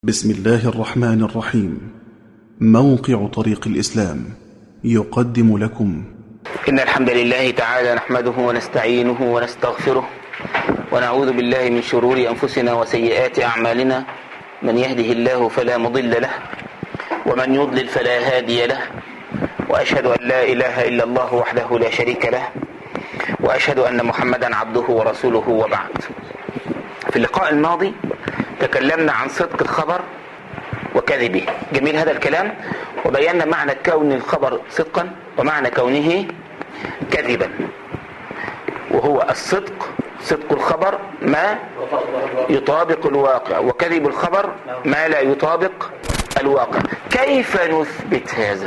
بسم الله الرحمن الرحيم موقع طريق الإسلام يقدم لكم إن الحمد لله تعالى نحمده ونستعينه ونستغفره ونعوذ بالله من شرور أنفسنا وسيئات أعمالنا من يهده الله فلا مضل له ومن يضلل فلا هادي له وأشهد أن لا إله إلا الله وحده لا شريك له وأشهد أن محمدا عبده ورسوله وبعد في اللقاء الماضي تكلمنا عن صدق الخبر وكذبه جميل هذا الكلام وبينا معنى كون الخبر صدقا ومعنى كونه كذبا وهو الصدق صدق الخبر ما يطابق الواقع وكذب الخبر ما لا يطابق الواقع كيف نثبت هذا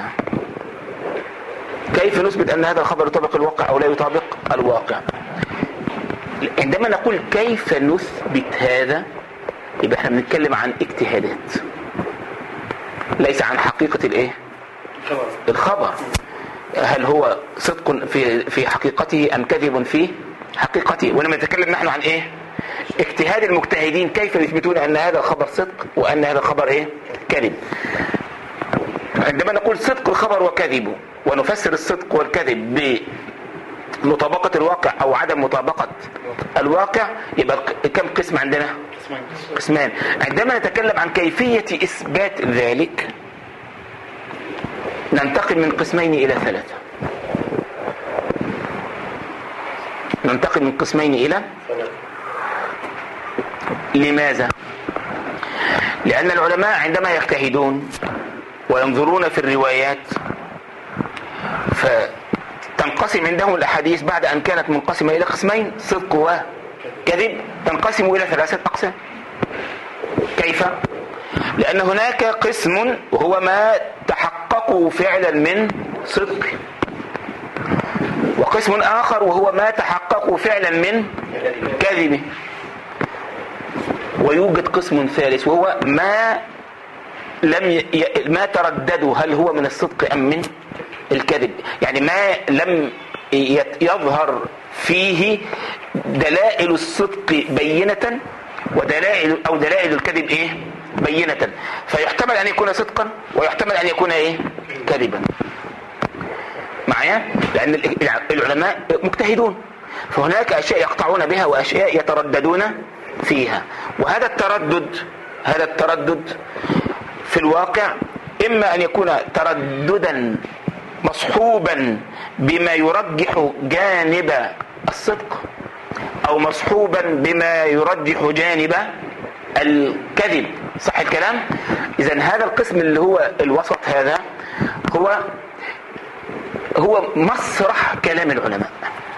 كيف نثبت أن هذا الخبر يطابق الواقع أو لا يطابق الواقع عندما نقول كيف نثبت هذا يبقى احنا بنتكلم عن اجتهادات ليس عن حقيقة الايه الخبر هل هو صدق في في حقيقته ام كذب في حقيقته ولما نتكلم نحن عن ايه اجتهاد المجتهدين كيف يثبتون ان هذا الخبر صدق وان هذا الخبر ايه كذب عندما نقول صدق الخبر وكذبه ونفسر الصدق والكذب بمطابقة الواقع او عدم مطابقة الواقع يبقى كم قسم عندنا قسمان عندما نتكلم عن كيفية اثبات ذلك ننتقل من قسمين الى ثلاثة ننتقل من قسمين الى لماذا لان العلماء عندما يجتهدون وينظرون في الروايات فتنقسم عندهم الاحاديث بعد ان كانت منقسمة الى قسمين صدق وكذب تنقسم الى ثلاثة اقسام كيف لان هناك قسم وهو ما تحققوا فعلا من صدق وقسم اخر وهو ما تحققوا فعلا من كذب ويوجد قسم ثالث وهو ما لم ي... ما ترددوا هل هو من الصدق ام من الكذب يعني ما لم يظهر فيه دلائل الصدق بينة ودلائل او دلائل الكذب ايه بينة فيحتمل ان يكون صدقا ويحتمل ان يكون ايه كذبا معايا لان العلماء مجتهدون فهناك اشياء يقطعون بها واشياء يترددون فيها وهذا التردد هذا التردد في الواقع اما ان يكون ترددا مصحوبا بما يرجح جانب الصدق او مصحوبا بما يرجح جانب الكذب صح الكلام اذا هذا القسم اللي هو الوسط هذا هو هو مسرح كلام العلماء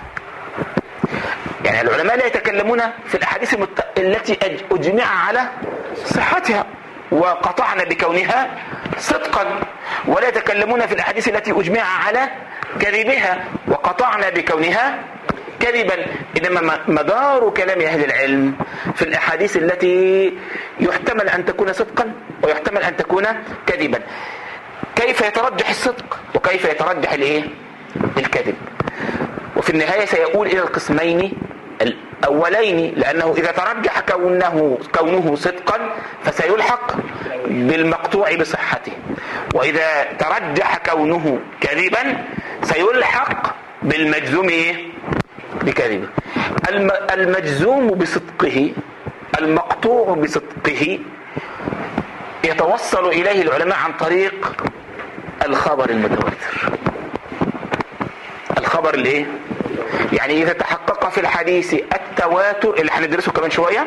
يعني العلماء لا يتكلمون في الاحاديث المت... التي اجمع على صحتها وقطعنا بكونها صدقا ولا يتكلمون في الاحاديث التي اجمع على كذبها وقطعنا بكونها كذبا انما مدار كلام اهل العلم في الاحاديث التي يحتمل ان تكون صدقا ويحتمل ان تكون كذبا كيف يترجح الصدق وكيف يترجح الايه الكذب وفي النهايه سيقول الى القسمين الاولين لانه اذا ترجح كونه كونه صدقا فسيلحق بالمقطوع بصحته واذا ترجح كونه كذبا سيلحق بالمجزوم ايه بكذبه المجزوم بصدقه المقطوع بصدقه يتوصل اليه العلماء عن طريق الخبر المتواتر الخبر الايه يعني اذا تحقق في الحديث التواتر اللي هندرسه كمان شوية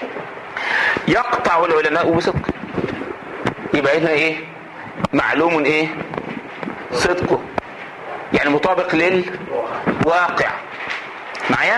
يقطع العلماء بصدقه يبقى هنا ايه معلوم ايه صدقه يعني مطابق للواقع معايا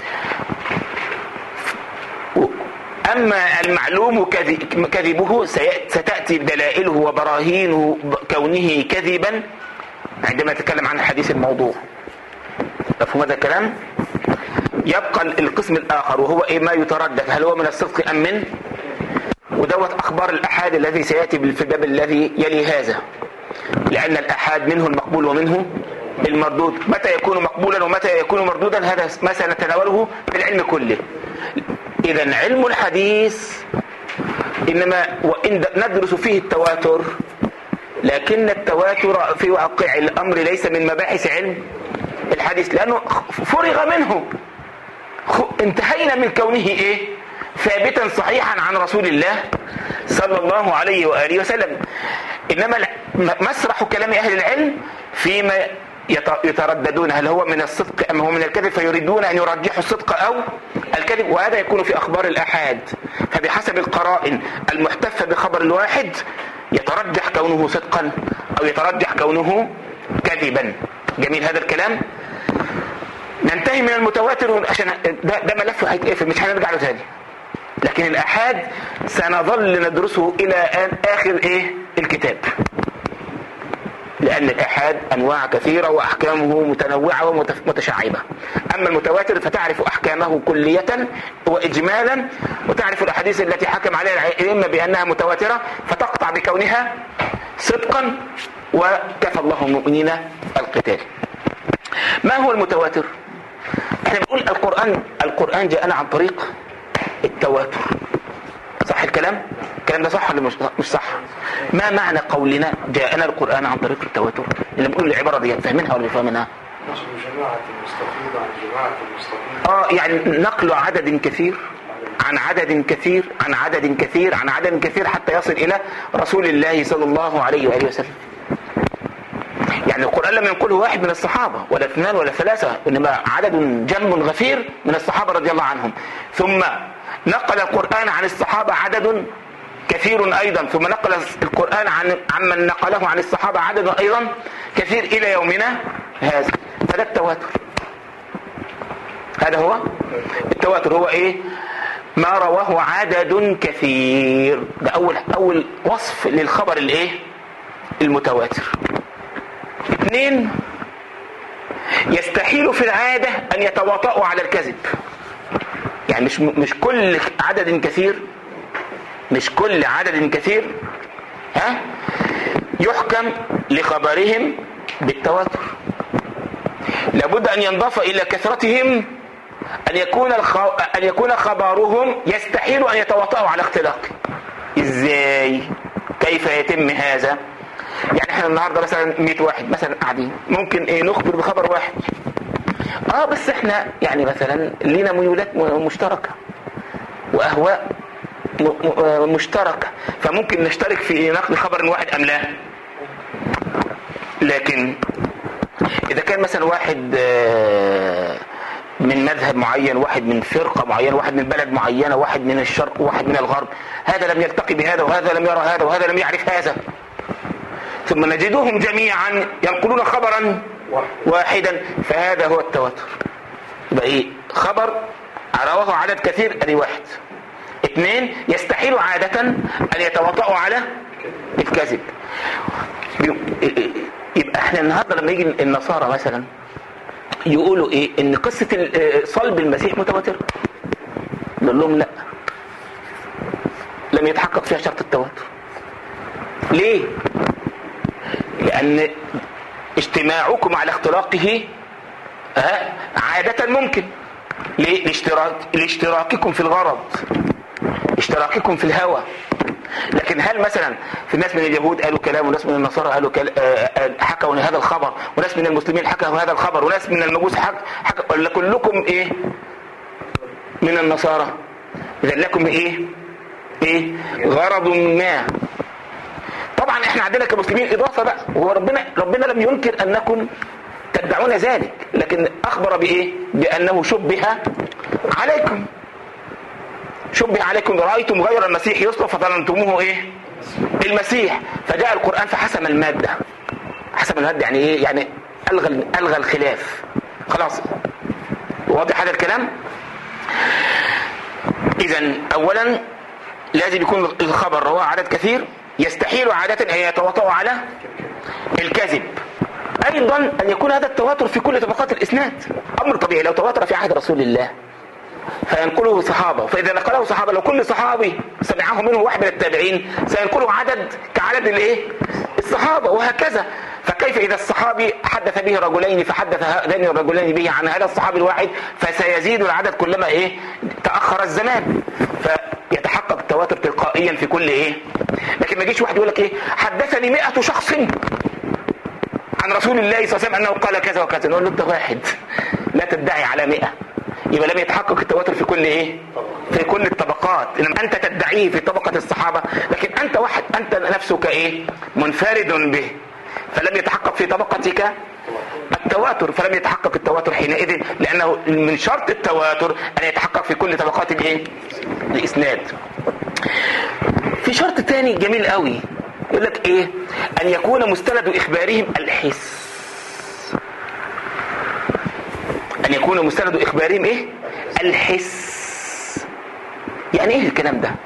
اما المعلوم كذبه ستأتي دلائله وبراهين كونه كذبا عندما نتكلم عن الحديث الموضوع مفهوم هذا الكلام يبقى القسم الاخر وهو ايه ما يتردد هل هو من الصدق ام من ودوت اخبار الاحاد الذي سياتي في الباب الذي يلي هذا لان الاحاد منه المقبول ومنه المردود متى يكون مقبولا ومتى يكون مردودا هذا ما سنتناوله في العلم كله اذا علم الحديث إنما وإن ندرس فيه التواتر لكن التواتر في واقع الأمر ليس من مباحث علم الحديث لأنه فرغ منه انتهينا من كونه إيه ثابتا صحيحا عن رسول الله صلى الله عليه وآله وسلم إنما مسرح كلام أهل العلم فيما يترددون هل هو من الصدق أم هو من الكذب فيريدون أن يرجحوا الصدق أو الكذب وهذا يكون في أخبار الأحاد فبحسب القرائن المحتفة بخبر الواحد يترجح كونه صدقا أو يترجح كونه كذبا جميل هذا الكلام ننتهي من المتواتر عشان ده, ده ملف هيتقفل مش هنرجع له تاني لكن الأحاد سنظل ندرسه إلى آن آخر إيه الكتاب لأن الإحاد أنواع كثيرة وأحكامه متنوعة ومتشعبة أما المتواتر فتعرف أحكامه كلية وإجمالا وتعرف الأحاديث التي حكم عليها الأئمة بأنها متواترة فتقطع بكونها صدقا وكفى الله المؤمنين القتال ما هو المتواتر احنا بنقول القرآن القرآن جاءنا عن طريق التواتر صح الكلام الكلام ده صح ولا مش صح ما معنى قولنا جاءنا القرآن عن طريق التواتر اللي بنقول العبارة دي فاهمينها ولا مش فاهمينها اه يعني نقل عدد كثير عن عدد كثير عن عدد كثير عن عدد كثير حتى يصل إلى رسول الله صلى الله عليه وآله وسلم يعني القرآن لم ينقله واحد من الصحابة ولا اثنان ولا ثلاثة إنما عدد جم غفير من الصحابة رضي الله عنهم ثم نقل القرآن عن الصحابة عدد كثير أيضا ثم نقل القرآن عن عمن نقله عن الصحابة عدد أيضا كثير إلى يومنا هذا فده التواتر هذا هو التواتر هو إيه ما رواه عدد كثير ده أول أول وصف للخبر الإيه المتواتر اثنين يستحيل في العادة أن يتواطؤوا على الكذب يعني مش مش كل عدد كثير مش كل عدد كثير ها يحكم لخبرهم بالتواتر لابد ان ينضاف الى كثرتهم ان يكون الخ... ان يكون خبرهم يستحيل ان يتواطؤوا على اختلاق ازاي كيف يتم هذا يعني احنا النهارده مثلا 100 واحد مثلا قاعدين ممكن ايه نخبر بخبر واحد اه بس احنا يعني مثلا لينا ميولات مشتركه واهواء مشتركة فممكن نشترك في نقل خبر واحد أم لا لكن إذا كان مثلا واحد من مذهب معين واحد من فرقة معينة واحد من بلد معينة واحد من الشرق وواحد من الغرب هذا لم يلتقي بهذا وهذا لم يرى هذا وهذا لم يعرف هذا ثم نجدهم جميعا ينقلون خبرا واحدا فهذا هو التواتر يبقى ايه خبر رواه عدد كثير ادي واحد اثنين يستحيل عادة ان يتواطؤوا على الكذب يبقى احنا النهارده لما يجي النصارى مثلا يقولوا ايه ان قصة صلب المسيح متواترة نقول لهم لا لم يتحقق فيها شرط التواتر ليه لان اجتماعكم على اختلاقه ها عادة ممكن ليه لاشتراك لاشتراككم في الغرض اشتراككم في الهوى لكن هل مثلا في ناس من اليهود قالوا كلام وناس من النصارى قالوا كلام حكوا هذا الخبر وناس من المسلمين حكوا هذا الخبر وناس من المجوس حكوا ولا كلكم ايه من النصارى اذا لكم ايه ايه غرض ما طبعا احنا عندنا كمسلمين اضافه بقى وهو ربنا ربنا لم ينكر انكم تدعون ذلك لكن اخبر بايه بانه شبه عليكم شبه عليكم رأيتم غير المسيح يصلب فظننتموه ايه المسيح فجاء القرآن فحسم المادة حسم المادة يعني ايه يعني ألغى, ألغى الخلاف خلاص واضح هذا الكلام اذا اولا لازم يكون الخبر رواه عدد كثير يستحيل عادة ان يتواطؤوا على الكذب ايضا ان يكون هذا التواتر في كل طبقات الاسناد امر طبيعي لو تواتر في عهد رسول الله فينقله صحابة فإذا نقله صحابة لو كل صحابي سمعه منه واحد من التابعين سينقله عدد كعدد الايه الصحابة وهكذا فكيف إذا الصحابي حدث به رجلين فحدث هذين الرجلين به عن هذا الصحابي الواحد فسيزيد العدد كلما إيه تأخر الزمان فيتحقق التواتر تلقائيا في كل ايه لكن ما يجيش واحد يقول لك ايه حدثني 100 شخص عن رسول الله صلى الله عليه وسلم انه قال كذا وكذا نقول له انت واحد لا تدعي على 100 يبقى لم يتحقق التواتر في كل ايه في كل الطبقات انما انت تدعيه في طبقة الصحابة لكن انت واحد انت نفسك ايه منفرد به فلم يتحقق في طبقتك التواتر فلم يتحقق التواتر حينئذ لانه من شرط التواتر ان يتحقق في كل طبقات الايه الاسناد في شرط تاني جميل قوي يقول لك ايه ان يكون مستند اخبارهم الحس ان يكون مستند اخبارهم ايه الحس يعني ايه الكلام ده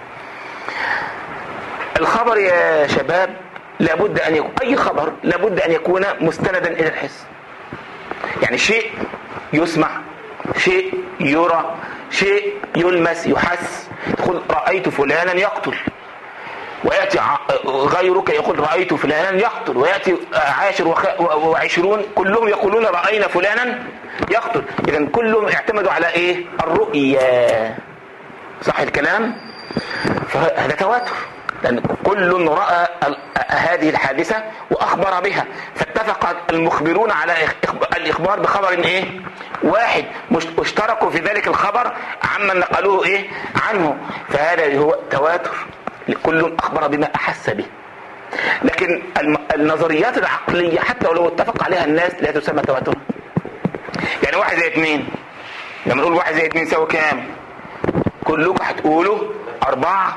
الخبر يا شباب لابد ان يكون اي خبر لابد ان يكون مستندا الى الحس يعني شيء يسمع شيء يرى شيء يلمس يحس تقول رأيت فلانا يقتل ويأتي غيرك يقول رأيت فلانا يقتل ويأتي عاشر وعشرون كلهم يقولون رأينا فلانا يقتل إذا كلهم اعتمدوا على إيه الرؤية صح الكلام فهذا تواتر لأن كل رأى هذه الحادثة وأخبر بها فاتفق المخبرون على الإخبار بخبر إيه واحد اشتركوا في ذلك الخبر عمن نقلوه إيه عنه فهذا هو تواتر كل أخبر بما أحس به لكن النظريات العقلية حتى ولو اتفق عليها الناس لا تسمى تواتر يعني واحد زي اثنين لما نقول واحد زي اثنين يساوي كام كلكم هتقولوا أربعة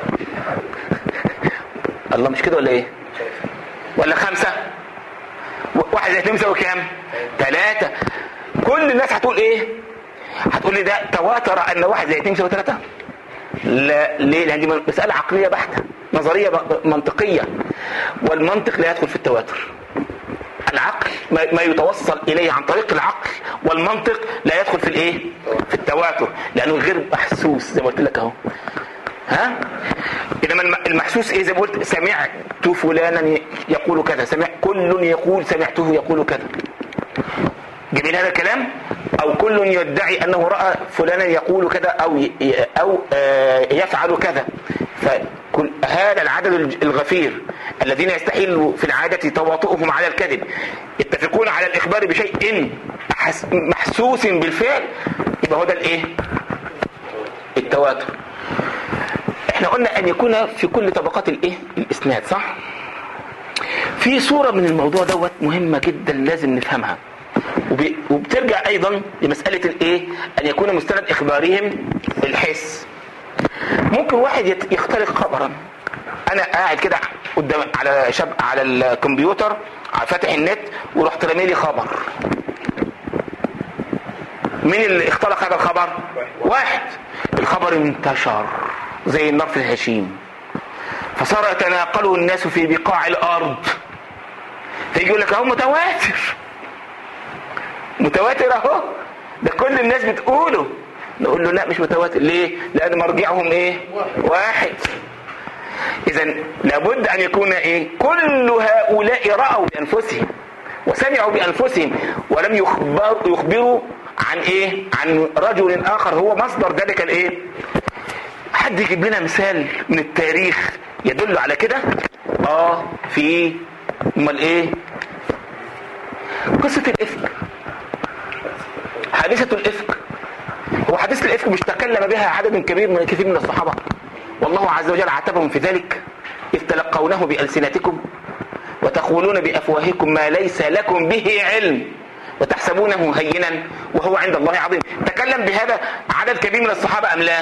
الله مش كده ولا ايه ولا خمسة واحد زي اثنين يساوي كام ثلاثة كل الناس هتقول ايه هتقول لي ده تواتر ان واحد زي اثنين يساوي ثلاثة لا ليه لان دي مسألة عقلية بحتة نظرية منطقية والمنطق لا يدخل في التواتر العقل ما يتوصل اليه عن طريق العقل والمنطق لا يدخل في الايه في التواتر لانه غير محسوس زي ما قلت لك اهو ها انما المحسوس ايه زي ما قلت سمعت فلانا يقول كذا سمع كل يقول سمعته يقول كذا جميل هذا الكلام او كل يدعي انه راى فلانا يقول كذا او او يفعل كذا فكل هذا العدد الغفير الذين يستحيل في العادة تواطؤهم على الكذب يتفقون على الاخبار بشيء محسوس بالفعل يبقى هو ده الايه التواتر احنا قلنا ان يكون في كل طبقات الايه الاسناد صح في صورة من الموضوع دوت مهمة جدا لازم نفهمها وبترجع ايضا لمسألة الايه ان يكون مستند اخبارهم الحس ممكن واحد يختلق خبرا انا قاعد كده قدام على شب على الكمبيوتر فاتح النت ورحت رامي لي خبر مين اللي اختلق هذا الخبر واحد الخبر انتشر زي النار في الهشيم فصار يتناقله الناس في بقاع الارض فيجي يقول لك اهو متواتر متواتر اهو ده كل الناس بتقوله نقول له لا مش متواتر ليه لان مرجعهم ايه واحد اذا لابد ان يكون ايه كل هؤلاء رأوا بانفسهم وسمعوا بانفسهم ولم يخبر يخبروا عن ايه عن رجل اخر هو مصدر ذلك الايه حد يجيب لنا مثال من التاريخ يدل على كده اه في امال ايه قصة الافك حادثة الافك هو حادثة الافك مش تكلم بها عدد كبير من كثير من الصحابة والله عز وجل عاتبهم في ذلك إذ تلقونه بألسنتكم وتقولون بأفواهكم ما ليس لكم به علم وتحسبونه هينا وهو عند الله عظيم تكلم بهذا عدد كبير من الصحابة أم لا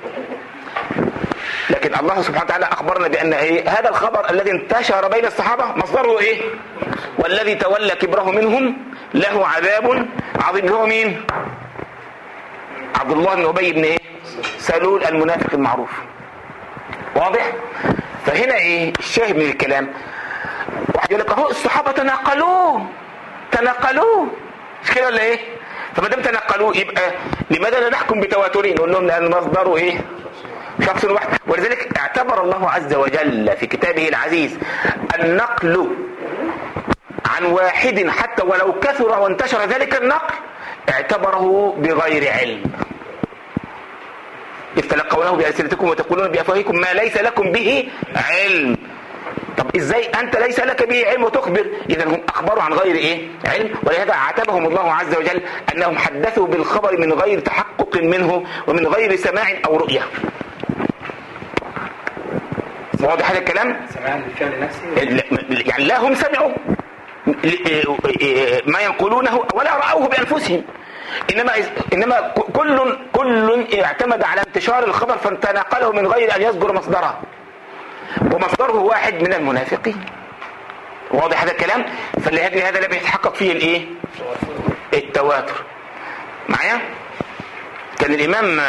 لكن الله سبحانه وتعالى أخبرنا بأن إيه هذا الخبر الذي انتشر بين الصحابة مصدره إيه والذي تولى كبره منهم له عذاب عظيم هو مين عبد الله بن أبي بن إيه سلول المنافق المعروف واضح فهنا إيه الشاهد من الكلام واحد يقول لك اهو الصحابة تناقلوه تناقلوه مش كده ولا ايه فما دام تنقلوه يبقى لماذا لا نحكم بتواترين نقول لهم لان مصدره ايه شخص واحد ولذلك اعتبر الله عز وجل في كتابه العزيز النقل عن واحد حتى ولو كثر وانتشر ذلك النقل اعتبره بغير علم إذ تلقونه بألسنتكم وتقولون بأفواهكم ما ليس لكم به علم طب ازاي انت ليس لك به علم وتخبر اذا هم اخبروا عن غير ايه علم ولهذا عاتبهم الله عز وجل انهم حدثوا بالخبر من غير تحقق منه ومن غير سماع او رؤيه واضح هذا الكلام سماع للفعل نفسه يعني لا هم سمعوا ما ينقلونه ولا رأوه بأنفسهم إنما إنما كل كل اعتمد على انتشار الخبر فانتنقله من غير أن يذكر مصدره ومصدره واحد من المنافقين واضح هذا الكلام فلهذا هذا لم يتحقق فيه الايه التواتر معايا كان الامام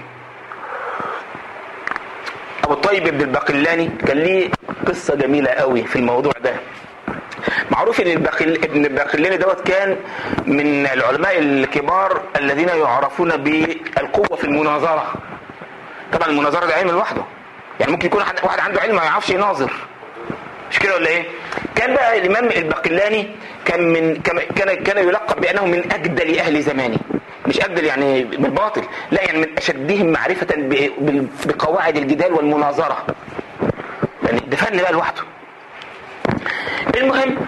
ابو الطيب بن الباقلاني كان ليه قصه جميله قوي في الموضوع ده معروف ان الباقل... ابن الباقلاني دوت كان من العلماء الكبار الذين يعرفون بالقوه في المناظره طبعا المناظره ده علم لوحده يعني ممكن يكون واحد عنده علم ما يعرفش يناظر مش كده ولا ايه كان بقى الامام الباقلاني كان من كان كان يلقب بانه من اجدل اهل زمانه مش اجدل يعني بالباطل لا يعني من اشدهم معرفه بقواعد الجدال والمناظره يعني ده فن بقى لوحده المهم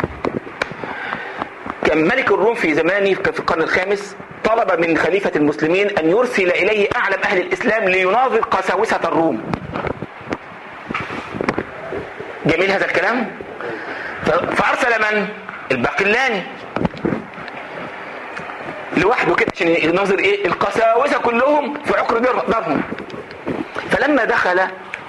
كان ملك الروم في زمانه في القرن الخامس طلب من خليفة المسلمين أن يرسل إليه أعلم أهل الإسلام ليناظر قساوسة الروم جميل هذا الكلام فارسل من الباقلاني لوحده كده عشان يناظر ايه القساوسه كلهم في عقر دارهم فلما دخل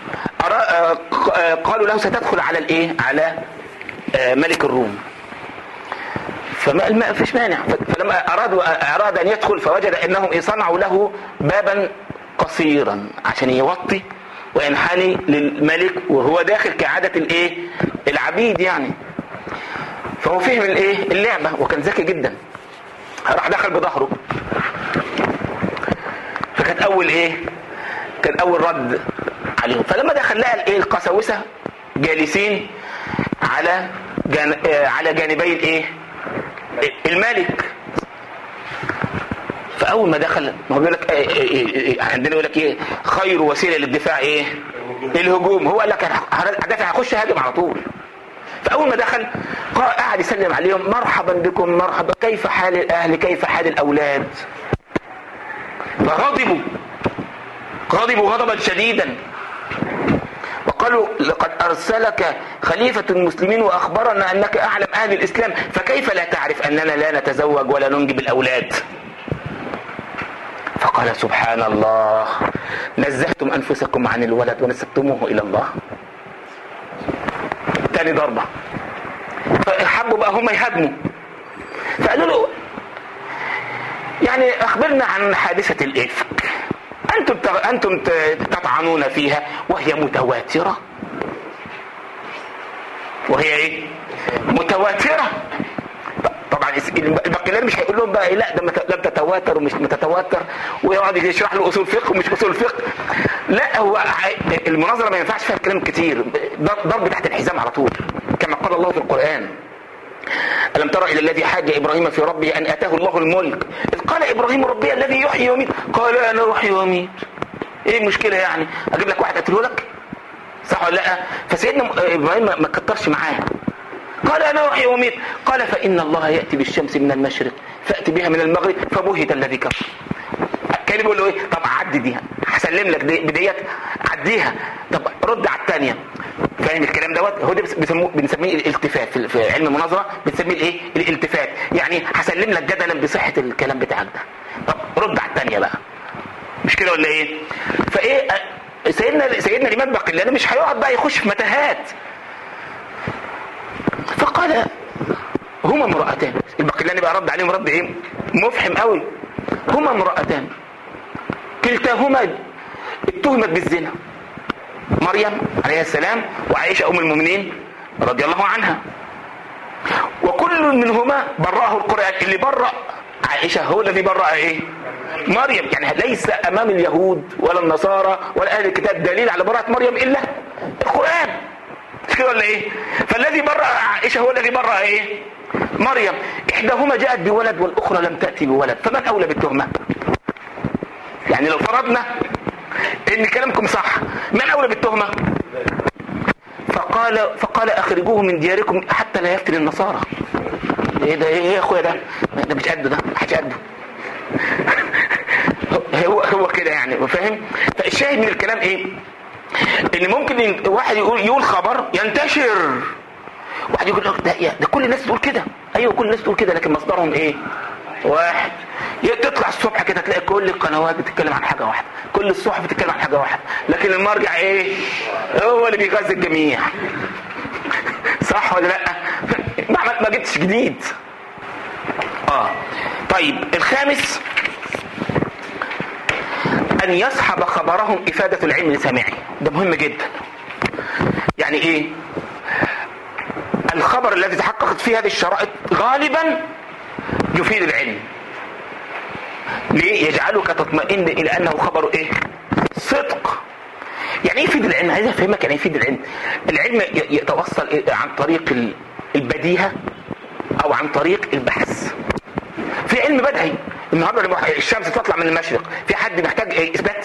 قالوا له ستدخل على الايه على ملك الروم فما ما فيش مانع فلما ارادوا اراد ان يدخل فوجد انهم صنعوا له بابا قصيرا عشان يوطي وينحني للملك وهو داخل كعادة الايه العبيد يعني فهو فهم الايه اللعبة وكان ذكي جدا راح دخل بظهره فكانت اول ايه كان اول رد عليهم فلما دخل لقى الايه القساوسة جالسين على جان... آه على جانبي الايه الملك فاول ما دخل ما هو بيقول لك إيه إيه إيه عندنا يقول لك ايه خير وسيله للدفاع ايه الهجوم هو قال لك هدافع هخش هاجم على طول فاول ما دخل قعد يسلم عليهم مرحبا بكم مرحبا كيف حال الاهل كيف حال الاولاد فغضبوا غضبوا غضبا شديدا وقالوا لقد ارسلك خليفة المسلمين واخبرنا انك اعلم اهل الاسلام فكيف لا تعرف اننا لا نتزوج ولا ننجب الاولاد فقال سبحان الله نزهتم انفسكم عن الولد ونسبتموه الى الله تاني ضربة فحبوا بقى هم يهاجموا فقالوا له يعني اخبرنا عن حادثة الافك انتم انتم تطعنون فيها وهي متواترة وهي ايه متواترة طبعا البقلاني مش هيقول لهم بقى إيه لا ده لم تتواتر ومش متتواتر ويقعد يشرح له اصول فقه ومش اصول فقه لا هو المناظره ما ينفعش فيها كلام كتير ضرب تحت الحزام على طول كما قال الله في القران ألم تر إلى الذي حاج إبراهيم في ربه أن أتاه الله الملك إذ قال إبراهيم ربي الذي يحيي ويميت قال أنا أحيي وأميت إيه المشكلة يعني أجيب لك واحد أقتله لك صح ولا لا فسيدنا إبراهيم ما كترش معاه قال انا احيي واميت قال فان الله ياتي بالشمس من المشرق فاتي بها من المغرب فبهت الذي كفر كان بيقول له ايه طب عدي ديها هسلم لك دي بديت عديها طب رد على الثانيه فاهم الكلام دوت هو ده بيسموه بنسميه الالتفات في علم المناظره بنسميه الايه الالتفات يعني هسلم لك جدلا بصحه الكلام بتاعك ده طب رد على الثانيه بقى مش كده ولا ايه فايه سيدنا سيدنا الامام باقلاني مش هيقعد بقى يخش في متاهات فقال هما امرأتان البقلاني بقى رد عليهم رد ايه مفحم قوي هما امرأتان كلتاهما اتهمت بالزنا مريم عليه السلام وعائشة ام المؤمنين رضي الله عنها وكل منهما برأه القرآن اللي برأ عائشة هو الذي برأ ايه مريم يعني ليس امام اليهود ولا النصارى ولا اهل الكتاب دليل على براءة مريم الا القرآن مش كده ولا ايه فالذي برأ عائشة هو الذي برأ ايه مريم احداهما جاءت بولد والاخرى لم تأتي بولد فمن اولى بالتهمة يعني لو فرضنا ان كلامكم صح من اولى بالتهمه فقال فقال اخرجوه من دياركم حتى لا يفتن النصارى ايه ده ايه يا اخويا ده ده مش قده ده مش قده هو هو كده يعني فاهم فالشاهد من الكلام ايه ان ممكن واحد يقول يقول خبر ينتشر واحد يقول لك ده ده كل الناس تقول كده ايوه كل الناس تقول كده لكن مصدرهم ايه واحد تطلع الصبح كده تلاقي كل القنوات بتتكلم عن حاجه واحده كل الصحف بتتكلم عن حاجه واحده لكن المرجع ايه هو اللي بيغذي الجميع صح ولا لا ما ما جبتش جديد اه طيب الخامس ان يصحب خبرهم افادة العلم لسامعه ده مهم جدا يعني ايه الخبر الذي تحققت فيه هذه الشرائط غالبا يفيد العلم ليه يجعلك تطمئن الى انه خبر ايه صدق يعني ايه يفيد العلم عايز افهمك يعني يفيد العلم العلم يتوصل عن طريق البديهه او عن طريق البحث في علم بدهي النهارده لما الشمس تطلع من المشرق في حد محتاج إيه؟ اثبات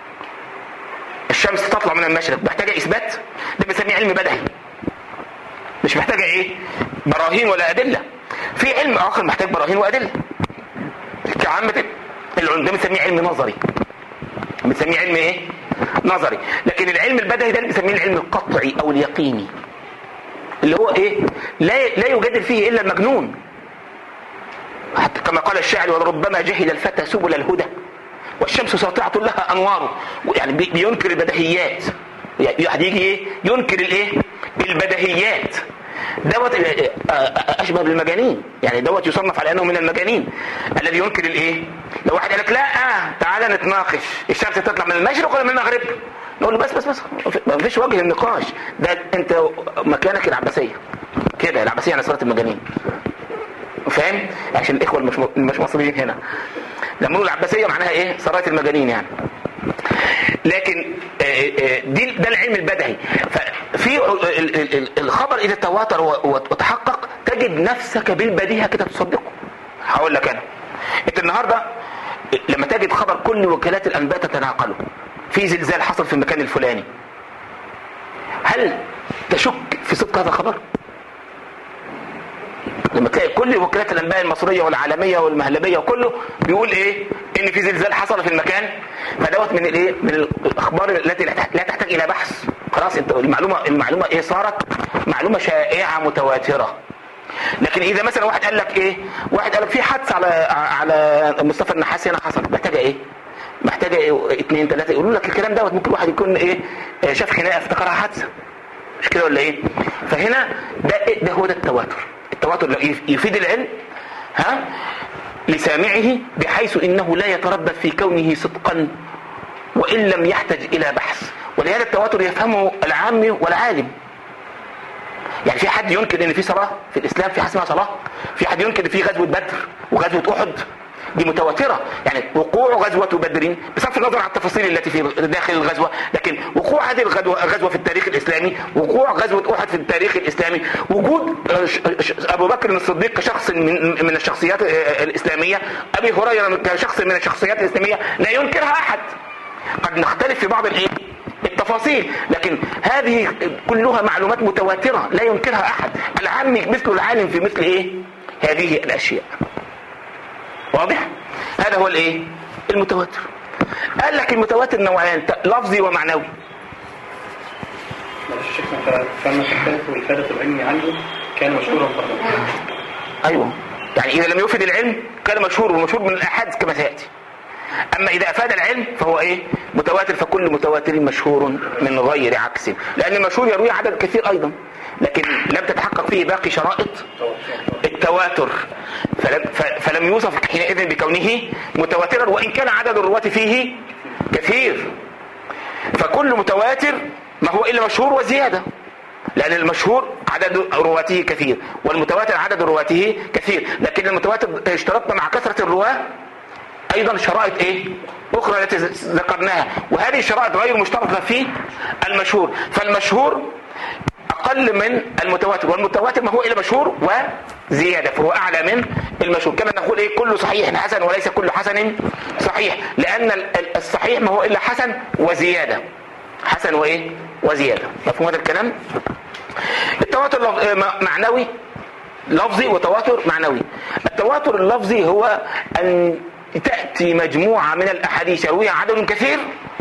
الشمس تطلع من المشرق محتاجه اثبات ده بنسميه علم بدهي مش محتاجه ايه براهين ولا ادله في علم اخر محتاج براهين وادله كعامة العلم ده بنسميه علم نظري بنسميه علم ايه نظري لكن العلم البدهي ده اللي بنسميه العلم القطعي او اليقيني اللي هو ايه لا لا يجادل فيه الا المجنون حتى كما قال الشاعر وربما جهل الفتى سبل الهدى والشمس ساطعة لها انوار يعني بينكر البدهيات يعني يجي ايه ينكر الايه البدهيات دوت اشبه بالمجانين يعني دوت يصنف على انه من المجانين الذي ينكر الايه لو واحد قال لك لا آه تعالى نتناقش الشمس تطلع من المشرق ولا من المغرب نقول له بس بس بس ما فيش وجه النقاش ده انت مكانك العباسيه كده العباسيه نصرة المجانين فاهم عشان الاخوه المش مش مصريين هنا لما نقول العباسيه معناها ايه سرايه المجانين يعني لكن دي ده العلم البدهي ففي الخبر اذا تواتر وتحقق تجد نفسك بالبديهه كده تصدقه هقول لك انا انت النهارده لما تجد خبر كل وكالات الانباء تتناقله في زلزال حصل في المكان الفلاني هل تشك في صدق هذا الخبر لما تلاقي كل وكالات الانباء المصريه والعالميه والمهلبيه وكله بيقول ايه ان في زلزال حصل في المكان فدوت من الايه من الاخبار التي لا تحتاج الى بحث خلاص انت المعلومه المعلومه ايه صارت معلومه شائعه متواتره لكن اذا مثلا واحد قال لك ايه واحد قال لك في حادث على على مصطفى النحاسي هنا حصل محتاجه ايه محتاجه ايه اثنين ثلاثه يقولوا لك الكلام دوت ممكن واحد يكون ايه شاف خناقه افتكرها حادثه مش كده ولا ايه فهنا ده إيه ده هو ده التواتر التواتر يفيد العلم ها لسامعه بحيث انه لا يتردد في كونه صدقا وان لم يحتج الى بحث ولهذا التواتر يفهمه العام والعالم يعني في حد ينكر ان في صلاه في الاسلام في حاجه اسمها صلاه في حد ينكر ان في غزوه بدر وغزوه احد دي متواترة يعني وقوع غزوة بدر بصرف النظر عن التفاصيل التي في داخل الغزوة لكن وقوع هذه الغزوة في التاريخ الإسلامي وقوع غزوة أحد في التاريخ الإسلامي وجود أبو بكر الصديق كشخص من من الشخصيات الإسلامية أبي هريرة كشخص من الشخصيات الإسلامية لا ينكرها أحد قد نختلف في بعض الايه التفاصيل لكن هذه كلها معلومات متواترة لا ينكرها أحد العام مثل العالم في مثل إيه هذه الأشياء واضح هذا هو الايه المتواتر قال لك المتواتر نوعان لفظي ومعنوي الشيخ كان تختلف والفادة العلمي عنده كان مشهورا فقط ايوه يعني اذا لم يفد العلم كان مشهور والمشهور من الاحاد كما سياتي اما اذا افاد العلم فهو ايه متواتر فكل متواتر مشهور من غير عكس لان المشهور يروي عدد كثير ايضا لكن لم تتحقق فيه باقي شرائط التواتر فلم, فلم يوصف حينئذ بكونه متواترا وان كان عدد الرواة فيه كثير فكل متواتر ما هو الا مشهور وزياده لان المشهور عدد رواته كثير والمتواتر عدد رواته كثير لكن المتواتر اشترطنا مع كثره الرواه ايضا شرائط ايه اخرى التي ذكرناها وهذه الشرائط غير مشترطه في المشهور فالمشهور اقل من المتواتر والمتواتر ما هو الا مشهور وزياده فهو اعلى من المشهور كما نقول ايه كل صحيح حسن وليس كل حسن صحيح لان ال- ال- الصحيح ما هو الا حسن وزياده حسن وايه وزياده مفهوم هذا الكلام التواتر لف- آه، م- معنوي لفظي وتواتر معنوي التواتر اللفظي هو ان تاتي مجموعه من الاحاديث يرويها عدد كثير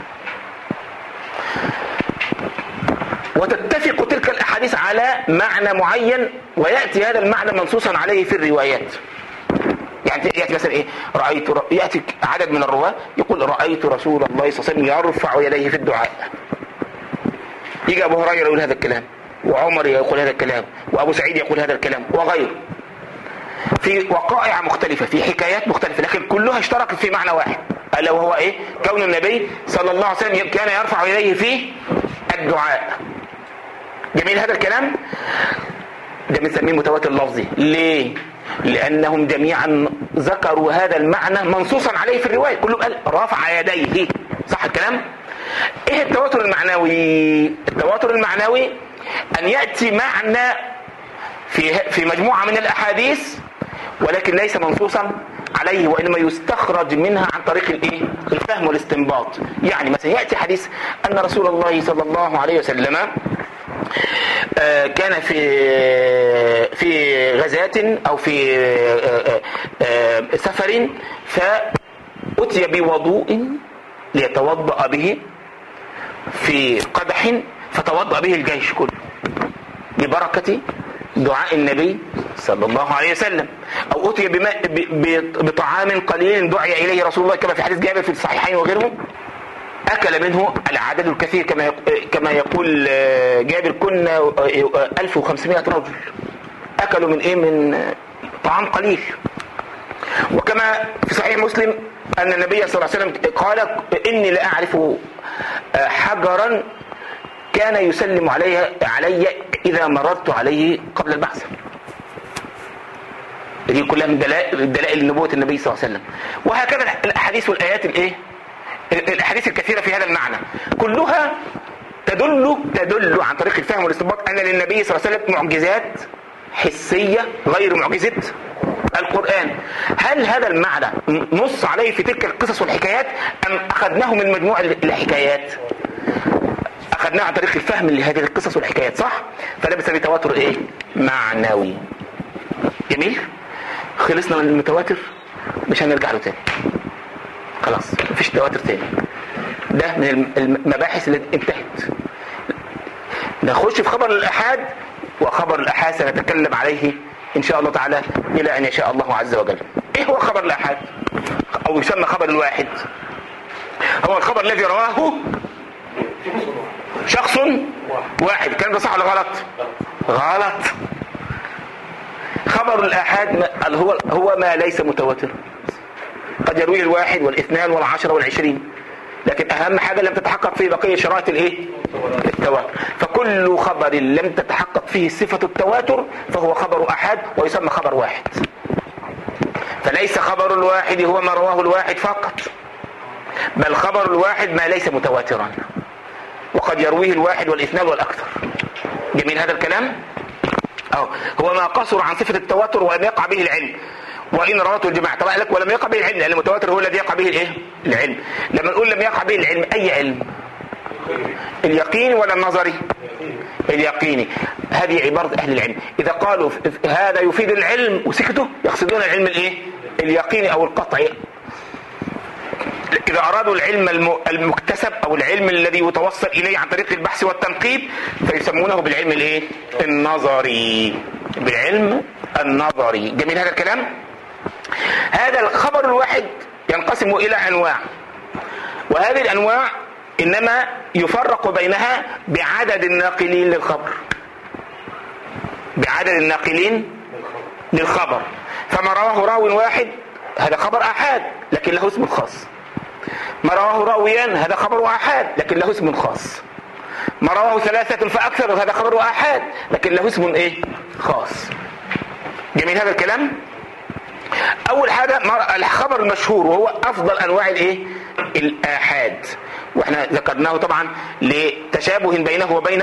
وتتفق تلك الاحاديث على معنى معين وياتي هذا المعنى منصوصا عليه في الروايات يعني ياتي مثلا ايه رايت ر... ياتي عدد من الرواه يقول رايت رسول الله صلى الله عليه وسلم يرفع يديه في الدعاء يجي ابو هريره يقول هذا الكلام وعمر يقول هذا الكلام وابو سعيد يقول هذا الكلام وغيره في وقائع مختلفة في حكايات مختلفة لكن كلها اشتركت في معنى واحد ألا وهو إيه كون النبي صلى الله عليه وسلم كان يرفع يديه في الدعاء جميل هذا الكلام ده بنسميه متواتر لفظي ليه لأنهم جميعا ذكروا هذا المعنى منصوصا عليه في الرواية كله قال رفع يديه صح الكلام ايه التواتر المعنوي التواتر المعنوي ان يأتي معنى في في مجموعة من الأحاديث ولكن ليس منصوصا عليه وإنما يستخرج منها عن طريق الإيه؟ الفهم والاستنباط يعني مثلا يأتي حديث أن رسول الله صلى الله عليه وسلم آه، كان في في غزاة أو في آه، آه، سفر فأتي بوضوء ليتوضأ به في قدح فتوضأ به الجيش كله ببركة دعاء النبي صلى الله عليه وسلم او اتي بماء ب- ب- بطعام قليل دعي اليه رسول الله كما في حديث جابر في الصحيحين وغيرهم اكل منه العدد الكثير كما يق- كما يقول آه، جابر كنا آه، 1500 رجل اكلوا من ايه من آه، طعام قليل وكما في صحيح مسلم ان النبي صلى الله عليه وسلم قال اني لاعرف آه، حجرا كان يسلم عليها علي اذا مررت عليه قبل البعث دي كلها من دلائل دلائل نبوه النبي صلى الله عليه وسلم وهكذا الاحاديث والايات الايه الاحاديث الكثيره في هذا المعنى كلها تدل تدل عن طريق الفهم والاستنباط ان للنبي صلى الله عليه وسلم معجزات حسيه غير معجزه القران هل هذا المعنى نص عليه في تلك القصص والحكايات ام اخذناه من مجموع الحكايات اخذناه عن طريق الفهم لهذه القصص والحكايات صح فده بنسميه تواتر ايه معنوي جميل خلصنا من المتواتر مش هنرجع له تاني خلاص مفيش تواتر تاني ده من الم- المباحث اللي انتهت نخش في خبر الأحاد وخبر الأحاد سنتكلم عليه إن شاء الله تعالى إلى أن يشاء الله عز وجل إيه هو خبر الأحاد أو يسمى خبر الواحد هو الخبر الذي رواه شخص واحد الكلام ده صح ولا غلط غلط خبر الآحاد ما- هو هو ما ليس متواتر قد يرويه الواحد والاثنان والعشرة والعشرين لكن أهم حاجة لم تتحقق فيه بقية شرائط الإيه؟ التواتر فكل خبر لم تتحقق فيه صفة التواتر فهو خبر أحد ويسمى خبر واحد فليس خبر الواحد هو ما رواه الواحد فقط بل خبر الواحد ما ليس متواترا وقد يرويه الواحد والاثنان والأكثر جميل هذا الكلام؟ أو هو ما قصر عن صفة التواتر ولم يقع به العلم وإن رواته الجماعة طبعا لك ولم يقع به العلم لأن المتواتر هو الذي يقع به الإيه؟ العلم لما نقول لم يقع به العلم أي علم اليقيني ولا النظري اليقيني هذه عبارة أهل العلم إذا قالوا ف- هذا يفيد العلم وسكتوا يقصدون العلم الإيه اليقيني أو القطعي إذا أرادوا العلم الم- المكتسب أو العلم الذي يتوصل إليه عن طريق البحث والتنقيب فيسمونه بالعلم الإيه؟ النظري بالعلم النظري جميل هذا الكلام هذا الخبر الواحد ينقسم إلى أنواع وهذه الأنواع إنما يفرق بينها بعدد الناقلين للخبر بعدد الناقلين للخبر فما رواه راو واحد هذا خبر أحاد لكن له اسم خاص ما رواه راويان هذا خبر أحاد لكن له اسم خاص ما رواه ثلاثة فأكثر هذا خبر أحاد لكن له اسم إيه خاص جميل هذا الكلام أول حاجة ما- الخبر المشهور وهو أفضل أنواع الإيه الآحاد واحنا ذكرناه طبعا لتشابه بينه وبين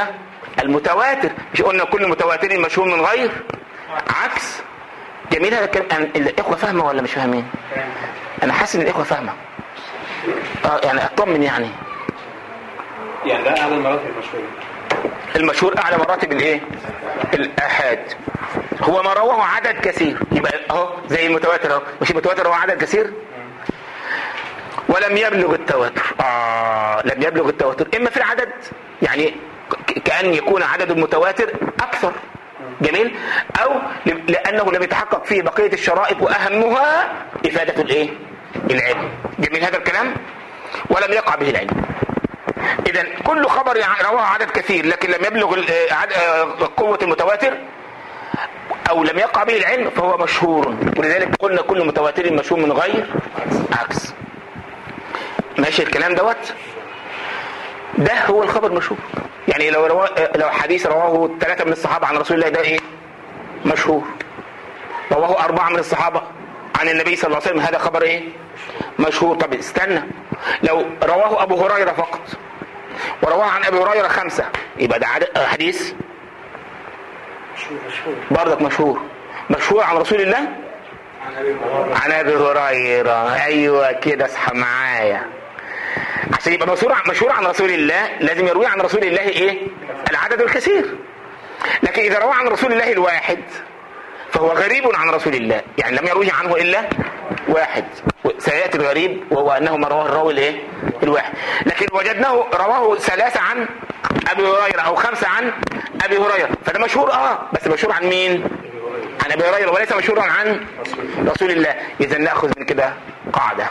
المتواتر مش قلنا كل متواتر مشهور من غير عكس جميل هذا الكلام أنا- الاخوه فاهمه ولا مش فاهمين انا حاسس ان الاخوه فاهمه اه يعني اطمن يعني يعني ده اعلى المراتب المشهوره المشهور اعلى مراتب الايه الاحاد هو ما رواه عدد كثير يبقى اهو زي المتواتر اهو مش المتواتر هو عدد كثير ولم يبلغ التواتر آه لم يبلغ التواتر اما في العدد يعني ك- كأن يكون عدد المتواتر اكثر جميل او ل- لانه لم يتحقق فيه بقية الشرائط واهمها افادة الايه العلم جميل هذا الكلام ولم يقع به العلم اذا كل خبر يع- رواه عدد كثير لكن لم يبلغ ال- آه، عد- آه، قوة المتواتر او لم يقع به العلم فهو مشهور ولذلك قلنا كل متواتر مشهور من غير عكس ماشي الكلام دوت ده هو الخبر مشهور يعني لو روا... لو حديث رواه ثلاثة من الصحابة عن رسول الله ده ايه مشهور رواه أربعة من الصحابة عن النبي صلى الله عليه وسلم هذا خبر ايه مشهور طب استنى لو رواه أبو هريرة فقط ورواه عن أبي هريرة خمسة يبقى ده عدد حديث مشهور مشهور برضك مشهور مشهور عن رسول الله عن ابي هريره ايوه كده اصحى معايا عشان يبقى مشهور عن مشهور عن رسول الله لازم يروي عن رسول الله ايه العدد الكثير لكن اذا روى عن رسول الله الواحد فهو غريب عن رسول الله يعني لم يرويه عنه الا واحد سياتي الغريب وهو انه ما رواه الراوي الايه الواحد لكن وجدناه رواه ثلاثه عن ابي هريره او خمسه عن ابي هريره فده مشهور اه بس مشهور عن مين عن ابي هريره وليس مشهورا عن رسول الله اذا ناخذ من كده قاعده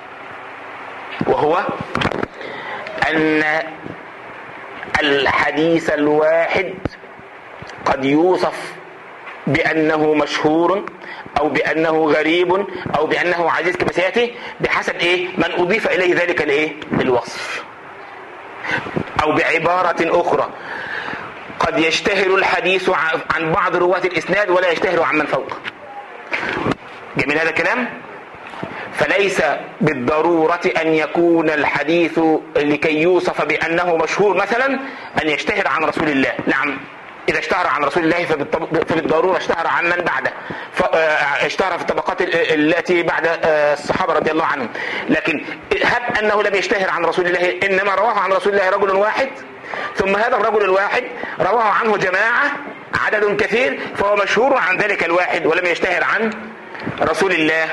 وهو ان الحديث الواحد قد يوصف بانه مشهور او بانه غريب او بانه عزيز كما سياتي بحسب ايه من اضيف اليه ذلك الايه الوصف او بعباره اخرى قد يشتهر الحديث ع- عن بعض رواة الاسناد ولا يشتهر عن من فوق جميل هذا الكلام فليس بالضرورة أن يكون الحديث لكي يوصف بأنه مشهور مثلا أن يشتهر عن رسول الله نعم إذا اشتهر عن رسول الله فبالطب- فبالضرورة اشتهر عن من بعده ف- آه، اشتهر في الطبقات ال- التي بعد آه، الصحابة رضي الله عنهم لكن هب أنه لم يشتهر عن رسول الله إنما رواه عن رسول الله رجل واحد ثم هذا الرجل الواحد رواه عنه جماعة عدد كثير فهو مشهور عن ذلك الواحد ولم يشتهر عن رسول الله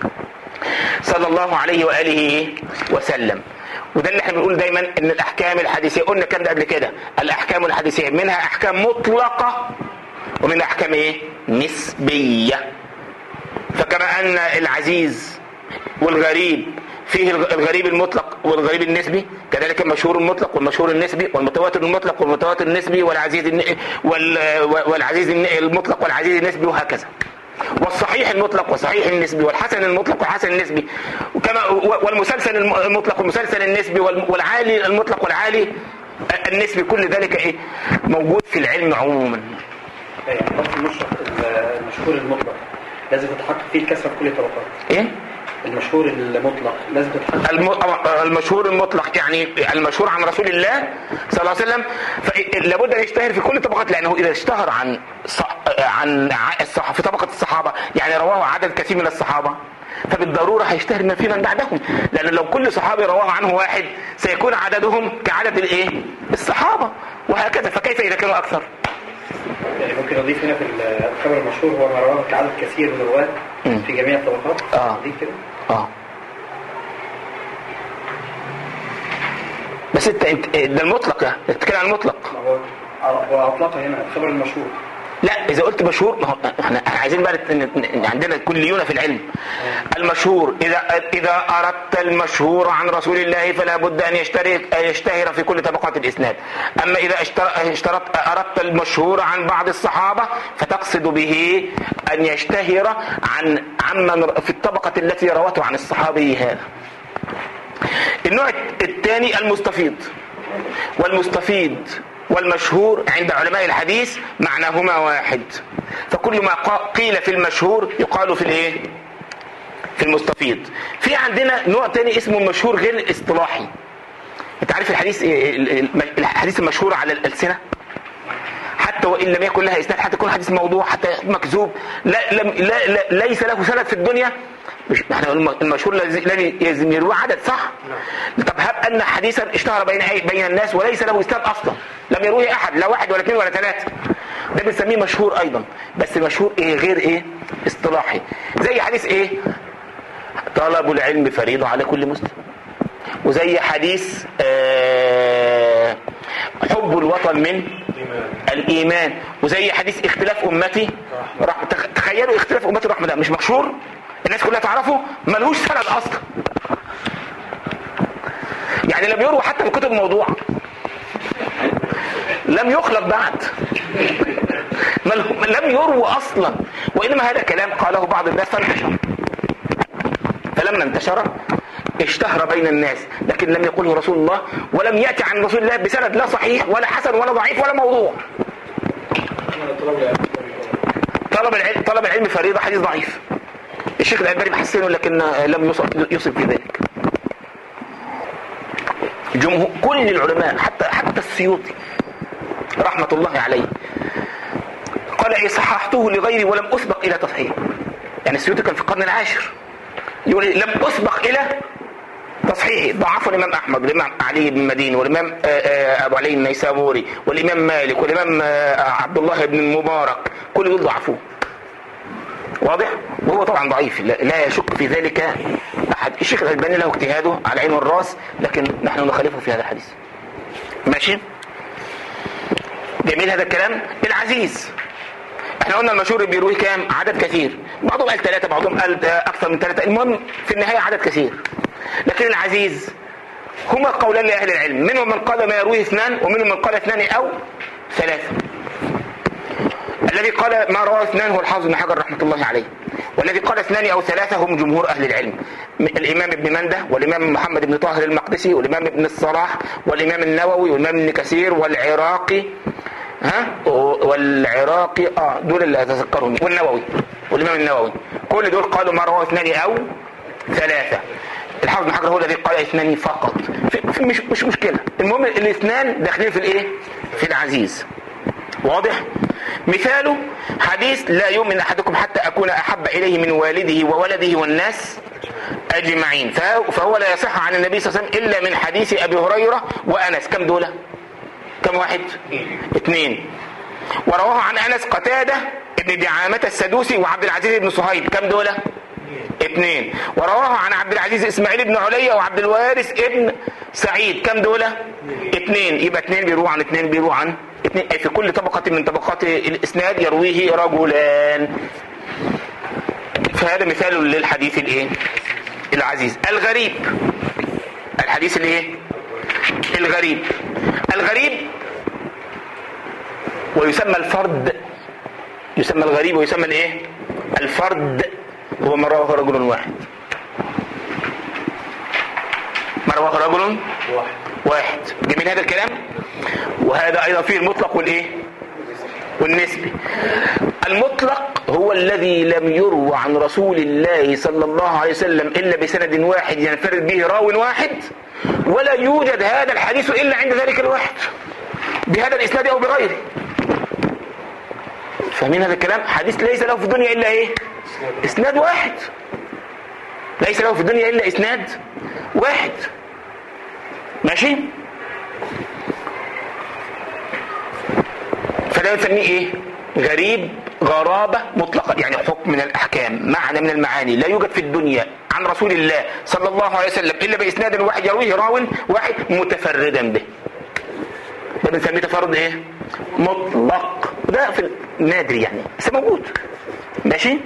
صلى الله عليه واله وسلم وده اللي احنا بنقول دايما ان الاحكام الحديثيه قلنا الكلام ده قبل كده الاحكام الحديثيه منها احكام مطلقه ومنها احكام ايه نسبيه فكما ان العزيز والغريب فيه الغ- الغريب المطلق والغريب النسبي كذلك المشهور المطلق والمشهور النسبي والمتواتر المطلق والمتواتر النسبي والعزيز الن... وال... والعزيز الن- المطلق والعزيز النسبي وهكذا والصحيح المطلق والصحيح النسبي والحسن المطلق والحسن النسبي وكما والمسلسل الم- المطلق والمسلسل النسبي وال- والعالي المطلق والعالي النسبي كل ذلك ايه موجود في العلم عموما يعني لفظ المشهور المشهور المطلق لازم تتحقق فيه الكسره في كل الطبقات ايه المشهور المطلق لازم تتحقق الم- المشهور المطلق يعني المشهور عن رسول الله صلى الله عليه وسلم لابد ان يشتهر في كل الطبقات لانه اذا اشتهر عن صح عن ع- الصح في طبقه الصحابه يعني رواه عدد كثير من الصحابه فبالضروره هيشتهر من في من بعدهم لان لو كل صحابي رواه عنه واحد سيكون عددهم كعدد الايه الصحابه وهكذا فكيف اذا كانوا اكثر يعني ممكن اضيف هنا في الخبر المشهور هو ما رواه كعدد كثير من الرواه مم. في جميع الطبقات آه. اضيف كده اه بس انت انت- ده المطلق ده بتتكلم عن المطلق ما هو هو اطلق هنا الخبر المشهور لا اذا قلت مشهور ما هو احنا احنا عايزين بقى نت- نت- ن- عندنا كليونه في العلم المشهور اذا اذا اردت المشهور عن رسول الله فلا بد ان يشترك ان يشتهر في كل طبقات الاسناد اما اذا اشتر- اشترطت اردت المشهور عن بعض الصحابه فتقصد به ان يشتهر عن عمن في الطبقه التي روته عن الصحابي هذا النوع الثاني المستفيض والمستفيض والمشهور عند علماء الحديث معناهما واحد فكل ما قا- قيل في المشهور يقال في الايه في المستفيض في عندنا نوع تاني اسمه المشهور غير الاصطلاحي انت عارف الحديث ال- ال- الحديث المشهور على الالسنه حتى وان لم يكن لها اسناد حتى يكون حديث موضوع حتى مكذوب لا, لم لا, لا ليس له سند في الدنيا مش احنا الم- المشهور الذي الذي لازم يروى عدد صح؟ طب هب ان حديثا اشتهر بين أي- بين الناس وليس له اسناد اصلا لم يروه احد لا واحد ولا اثنين ولا ثلاثه ده بنسميه مشهور ايضا بس مشهور ايه غير ايه؟ اصطلاحي زي حديث ايه؟ طلب العلم فريضه على كل مسلم وزي حديث آه، حب الوطن من الايمان وزي حديث اختلاف امتي رحمة تخ- تخيلوا اختلاف امتي رحمه ده مش مشهور الناس كلها تعرفه ملهوش سند اصلا يعني لم يروى حتى في كتب موضوع لم يخلق بعد مل- لم يروى اصلا وانما هذا كلام قاله بعض الناس فانتشر فلما انتشر اشتهر بين الناس لكن لم يقله رسول الله ولم يأتي عن رسول الله بسند لا صحيح ولا حسن ولا ضعيف ولا موضوع طلب العلم طلب العلم فريضة حديث ضعيف الشيخ الألباني بحسنه لكن لم يصب يصب في ذلك جمهور كل العلماء حتى حتى السيوطي رحمة الله عليه قال إيه صححته لغيري ولم أسبق إلى تصحيح يعني السيوطي كان في القرن العاشر يقول إيه؟ لم أسبق إلى تصحيحه ضعفه الإمام أحمد والإمام علي بن مدين والإمام آه، آه، أبو علي النيسابوري والإمام مالك والإمام آه، عبد الله بن المبارك كل دول ضعفوه واضح وهو طبعا ضعيف لا, لا يشك في ذلك أحد الشيخ الألباني له اجتهاده على عين والراس لكن نحن نخالفه في هذا الحديث ماشي جميل هذا الكلام العزيز احنا قلنا المشهور بيروي كام عدد كثير بعضهم قال ثلاثة بعضهم قال آه، اكثر من ثلاثة المهم في النهاية عدد كثير لكن العزيز هما قولان لأهل العلم منهم من قال ما يرويه اثنان ومنهم من قال اثنان أو ثلاثة الذي قال ما رواه اثنان هو الحافظ بن حجر رحمة الله عليه والذي قال اثنان أو ثلاثة هم جمهور أهل العلم الإمام ابن مندة والإمام محمد بن طاهر المقدسي والإمام ابن الصلاح والإمام النووي والإمام ابن كثير والعراقي ها والعراقي اه دول اللي اتذكرهم والنووي والامام النووي كل دول قالوا ما رواه اثنان او ثلاثه الحافظ بن حجر هو الذي قال اثنان فقط في في مش مش مشكله المهم الاثنان داخلين في الايه في العزيز واضح مثاله حديث لا يؤمن احدكم حتى اكون احب اليه من والده وولده والناس اجمعين فهو- فهو لا يصح عن النبي صلى الله عليه وسلم الا من حديث ابي هريره وانس كم دول كم واحد اثنين ورواه عن انس قتاده ابن دعامه السدوسي وعبد العزيز بن صهيب كم دول اثنين ورواه عن عبد العزيز اسماعيل بن عليا وعبد الوارث ابن سعيد كم دول اثنين يبقى اثنين بيرووا عن اثنين بيرووا عن اثنين أي في كل طبقة من طبقات الاسناد يرويه رجلان فهذا مثال للحديث الايه العزيز الغريب الحديث الايه الغريب الغريب ويسمى الفرد يسمى الغريب ويسمى الايه الفرد هو ما رواه رجل واحد ما رواه رجل واحد جميل هذا الكلام وهذا ايضا فيه المطلق والايه والنسبي المطلق هو الذي لم يروى عن رسول الله صلى الله عليه وسلم الا بسند واحد ينفرد به راو واحد ولا يوجد هذا الحديث الا عند ذلك الواحد بهذا الاسناد او بغيره فاهمين هذا الكلام حديث ليس له في الدنيا الا ايه اسناد واحد ليس له في الدنيا الا اسناد واحد ماشي فده نسميه ايه غريب غرابة مطلقة يعني حكم من الأحكام معنى من المعاني لا يوجد في الدنيا عن رسول الله صلى الله عليه وسلم إلا بإسناد واحد يرويه راو واحد متفردا به ده بنسميه تفرد ايه مطلق ده في النادر يعني بس موجود ماشي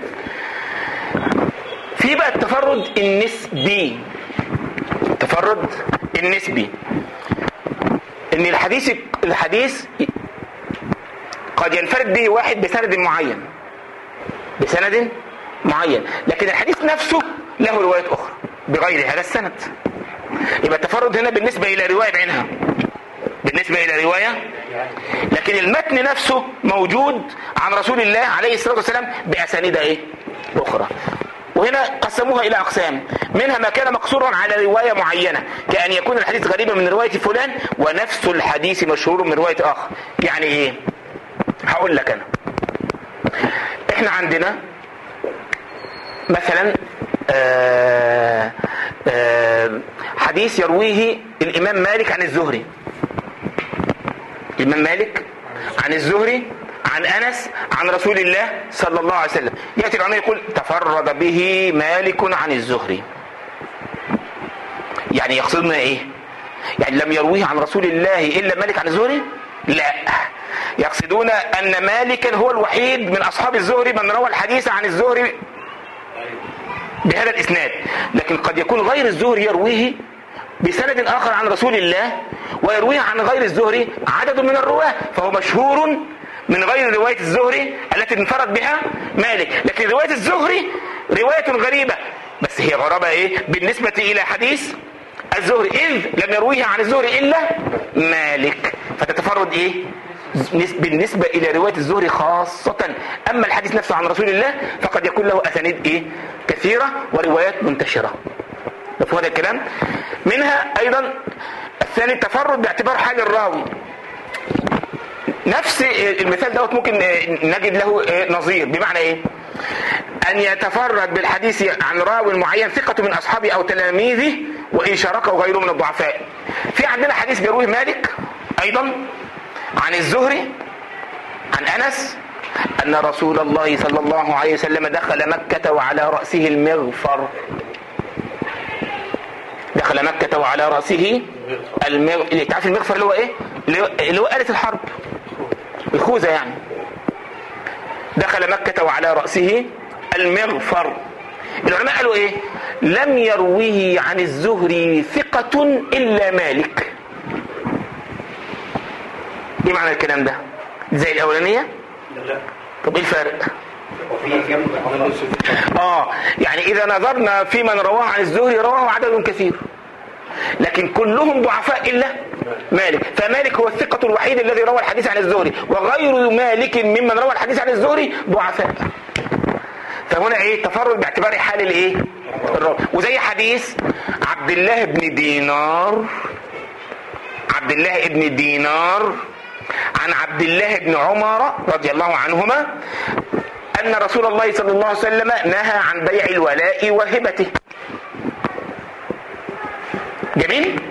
في بقى التفرد النسبي التفرد النسبي ان الحديث الحديث قد ينفرد به واحد بسند معين بسند معين لكن الحديث نفسه له روايات اخرى بغير هذا السند يبقى التفرد هنا بالنسبه الى روايه بعينها بالنسبه الى روايه لكن المتن نفسه موجود عن رسول الله عليه الصلاه والسلام باسانيد ايه اخرى وهنا قسموها الى اقسام منها ما كان مقصورا على روايه معينه كان يكون الحديث غريبا من روايه فلان ونفس الحديث مشهور من روايه اخر يعني ايه هقول لك انا احنا عندنا مثلا آآ آآ حديث يرويه الامام مالك عن الزهري الامام مالك عن الزهري عن انس عن رسول الله صلى الله عليه وسلم ياتي العلماء يقول تفرد به مالك عن الزهري يعني يقصدنا ايه يعني لم يرويه عن رسول الله الا مالك عن الزهري لا يقصدون ان مالكا هو الوحيد من اصحاب الزهري من روى الحديث عن الزهري بهذا الاسناد لكن قد يكون غير الزهري يرويه بسند اخر عن رسول الله ويرويه عن غير الزهري عدد من الرواه فهو مشهور من غير رواية الزهري التي انفرد بها مالك لكن رواية الزهري رواية غريبة بس هي غرابة ايه بالنسبة الى حديث الزهري اذ لم يرويها عن الزهري الا مالك فتتفرد ايه بالنسبة الى رواية الزهري خاصة اما الحديث نفسه عن رسول الله فقد يكون له اسانيد ايه كثيرة وروايات منتشرة مفهوم هذا الكلام منها ايضا الثاني التفرد باعتبار حال الراوي نفس المثال دوت ممكن نجد له نظير بمعنى ايه ان يتفرد بالحديث عن راو معين ثقة من اصحابه او تلاميذه وان شاركه غيره من الضعفاء في عندنا حديث بيرويه مالك ايضا عن الزهري عن انس ان رسول الله صلى الله عليه وسلم دخل مكة وعلى رأسه المغفر دخل مكة وعلى رأسه المغ... اللي تعرف المغفر اللي هو ايه اللي هو آلة الحرب الخوذة يعني دخل مكة وعلى رأسه المغفر العلماء قالوا ايه لم يرويه عن الزهري ثقة الا مالك ايه معنى الكلام ده زي الاولانية لا طب ايه الفرق وفي جنب اه يعني اذا نظرنا في من رواه عن الزهري رواه عدد كثير لكن كلهم ضعفاء الا مالك فمالك هو الثقة الوحيد الذي روى الحديث عن الزهري وغير مالك ممن روى الحديث عن الزهري ضعفاء فهنا ايه تفرد باعتبار حال الايه الراوي وزي حديث عبد الله بن دينار عبد الله بن دينار عن عبد الله بن عمر رضي الله عنهما ان رسول الله صلى الله عليه وسلم نهى عن بيع الولاء وهبته جميل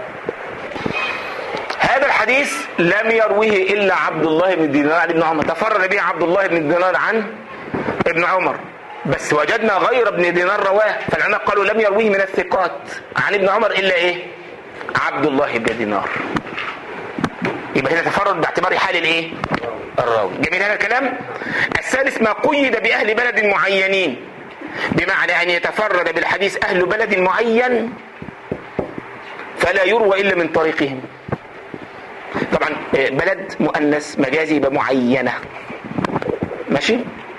هذا الحديث لم يرويه الا عبد الله بن دينار عن ابن عمر تفرد به عبد الله بن دينار عن ابن عمر بس وجدنا غير ابن دينار رواه فالعلماء قالوا لم يرويه من الثقات عن ابن عمر الا ايه عبد الله بن دينار يبقى هنا تفرد باعتبار حال الايه الراوي جميل هذا الكلام الثالث ما قيد باهل بلد معينين بمعنى ان يتفرد بالحديث اهل بلد معين فلا يروى الا من طريقهم طبعا بلد مؤنث مجازي يبقى معينه ماشي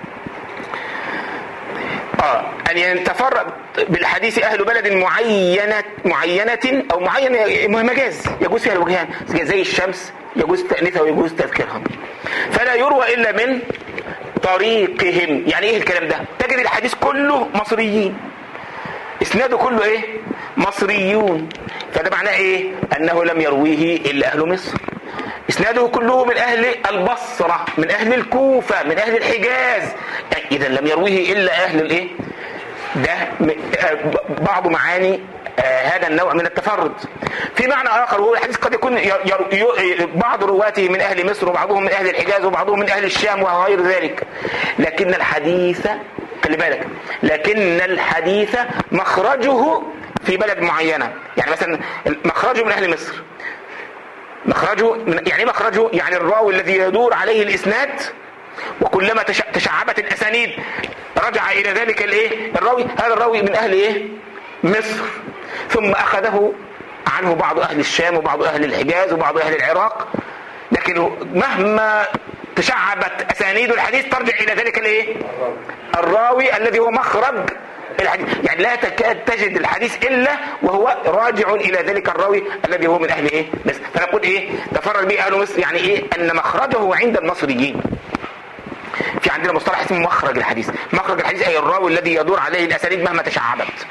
اه ان يتفرد بالحديث اهل بلد معينه معينه او معينه مجاز يجوز فيها الوجهان زي الشمس يجوز تانيثها ويجوز تذكيرها فلا يروى الا من طريقهم يعني ايه الكلام ده تجد الحديث كله مصريين اسناده كله ايه مصريون فده معناه ايه انه لم يرويه الا اهل مصر اسناده كله من اهل البصره من اهل الكوفه من اهل الحجاز يعني اذا لم يرويه الا اهل الايه ده بعض معاني آه هذا النوع من التفرد في معنى اخر وهو الحديث قد يكون ير ير بعض رواته من اهل مصر وبعضهم من اهل الحجاز وبعضهم من اهل الشام وغير ذلك لكن الحديث خلي بالك لكن الحديث مخرجه في بلد معينه يعني مثلا مخرجه من اهل مصر مخرجه من يعني مخرجه يعني الراوي الذي يدور عليه الاسناد وكلما تشعبت الاسانيد رجع الى ذلك الايه الراوي هذا الراوي من اهل ايه مصر ثم اخذه عنه بعض اهل الشام وبعض اهل الحجاز وبعض اهل العراق لكن مهما تشعبت اسانيد الحديث ترجع الى ذلك الايه الراوي الذي هو مخرج الحديث يعني لا تكاد تجد الحديث الا وهو راجع الى ذلك الراوي الذي هو من اهل ايه مصر فنقول ايه تفرد به اهل مصر يعني ايه ان مخرجه عند المصريين في عندنا مصطلح اسمه مخرج الحديث مخرج الحديث اي الراوي الذي يدور عليه الاسانيد مهما تشعبت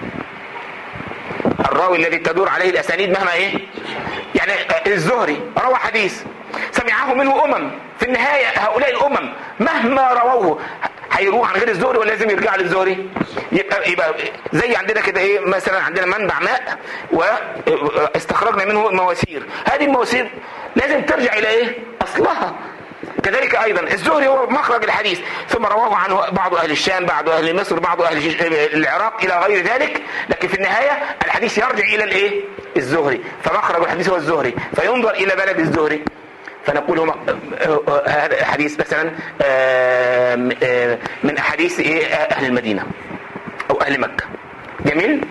الراوي الذي تدور عليه الاسانيد مهما ايه يعني الزهري روى حديث سمعه منه امم في النهايه هؤلاء الامم مهما رووه هيروح عن غير الزهري ولا لازم يرجع للزهري يبقى يبقى زي عندنا كده ايه مثلا عندنا منبع ماء واستخرجنا منه مواسير هذه المواسير لازم ترجع الى ايه اصلها كذلك ايضا الزهري هو مخرج الحديث ثم رواه عنه بعض اهل الشام بعض اهل مصر بعض اهل العراق الى غير ذلك لكن في النهايه الحديث يرجع الى الايه الزهري فمخرج الحديث هو الزهري فينظر الى بلد الزهري فنقول هم هذا حديث مثلا من احاديث ايه اهل المدينه او اهل مكه جميل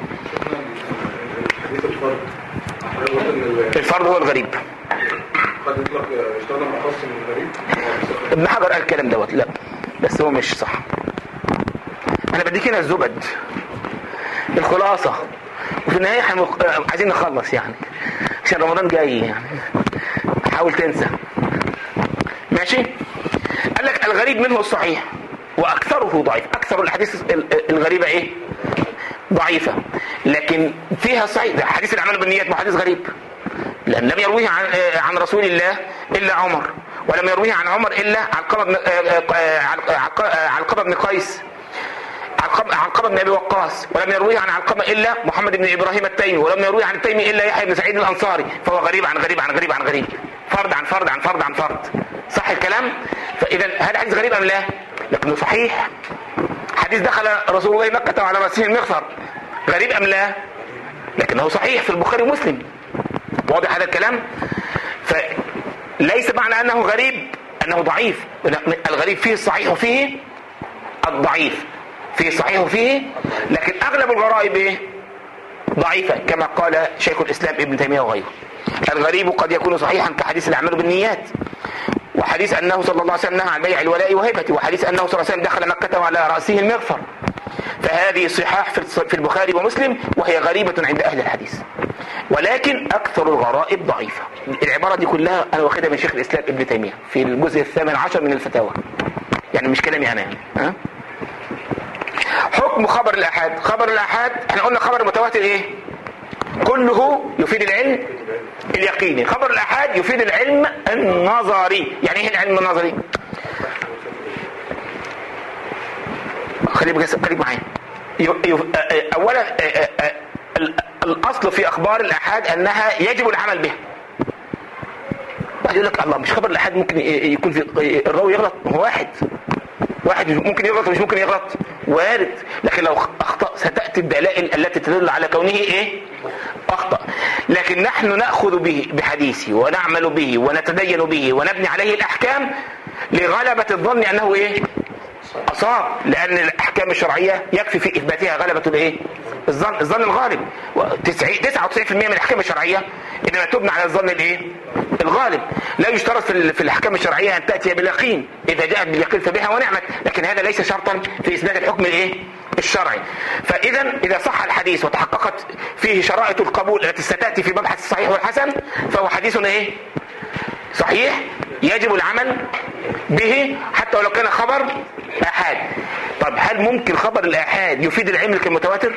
الفرد هو الغريب قد يطلق يستخدم مخصص من الغريب ابن حجر قال الكلام دوت لا بس هو مش صح انا بديك هنا الزبد الخلاصه وفي النهايه احنا عايزين نخلص يعني عشان رمضان جاي يعني حاول تنسى ماشي قال لك الغريب منه الصحيح واكثره ضعيف اكثر الاحاديث الغريبه ايه ضعيفه لكن فيها صحيح ده حديث الاعمال بالنيات ما حديث غريب لان لم يرويه عن عن رسول الله الا عمر ولم يرويه عن عمر الا علقمه بن علقمه بن قيس علقمه بن ابي وقاص ولم يرويه عن علقمه الا محمد بن ابراهيم التيمي ولم يرويه عن التيمي الا يحيى بن سعيد الانصاري فهو غريب عن غريب عن غريب عن غريب فرد عن فرد عن فرد عن فرد صح الكلام فاذا هذا حديث غريب ام لا لكنه صحيح حديث دخل رسول الله مكه وعلى راسه المغفر غريب ام لا لكنه صحيح في البخاري ومسلم واضح هذا الكلام فليس معنى انه غريب انه ضعيف الغريب فيه الصحيح وفيه الضعيف فيه الصحيح وفيه لكن اغلب الغرائب ايه ضعيفة كما قال شيخ الاسلام ابن تيمية وغيره الغريب قد يكون صحيحا كحديث الاعمال بالنيات وحديث انه صلى الله عليه وسلم نهى عن بيع الولاء وهبته وحديث انه صلى الله عليه وسلم دخل مكة وعلى رأسه المغفر فهذه صحاح في البخاري ومسلم وهي غريبة عند أهل الحديث ولكن أكثر الغرائب ضعيفة العبارة دي كلها أنا واخدها من شيخ الإسلام ابن تيمية في الجزء الثامن عشر من الفتاوى يعني مش كلامي أنا يعني ها؟ حكم خبر الآحاد خبر الآحاد احنا قلنا خبر متواتر ايه كله يفيد العلم اليقيني خبر الآحاد يفيد العلم النظري يعني ايه العلم النظري خليك خليك معايا اولا الاصل في اخبار الاحاد انها يجب العمل بها واحد يقول لك الله مش خبر الاحاد ممكن يكون في الراوي يغلط هو واحد واحد ممكن يغلط ومش ممكن يغلط وارد لكن لو اخطا ستاتي الدلائل التي تدل على كونه ايه اخطا لكن نحن ناخذ به بحديثه ونعمل به ونتدين به ونبني عليه الاحكام لغلبه الظن انه ايه اصاب لان الاحكام الشرعيه يكفي في اثباتها غلبه الايه الظن الظن الغالب 99% من الاحكام الشرعيه انما تبنى على الظن الايه الغالب لا يشترط في الاحكام الشرعيه ان تاتي باليقين اذا جاءت باليقين فبها ونعمت لكن هذا ليس شرطا في اثبات الحكم الايه الشرعي فاذا اذا صح الحديث وتحققت فيه شرائط القبول التي ستاتي في مبحث الصحيح والحسن فهو حديث ايه صحيح يجب العمل به حتى ولو كان خبر احاد طب هل ممكن خبر الاحاد يفيد العلم كالمتواتر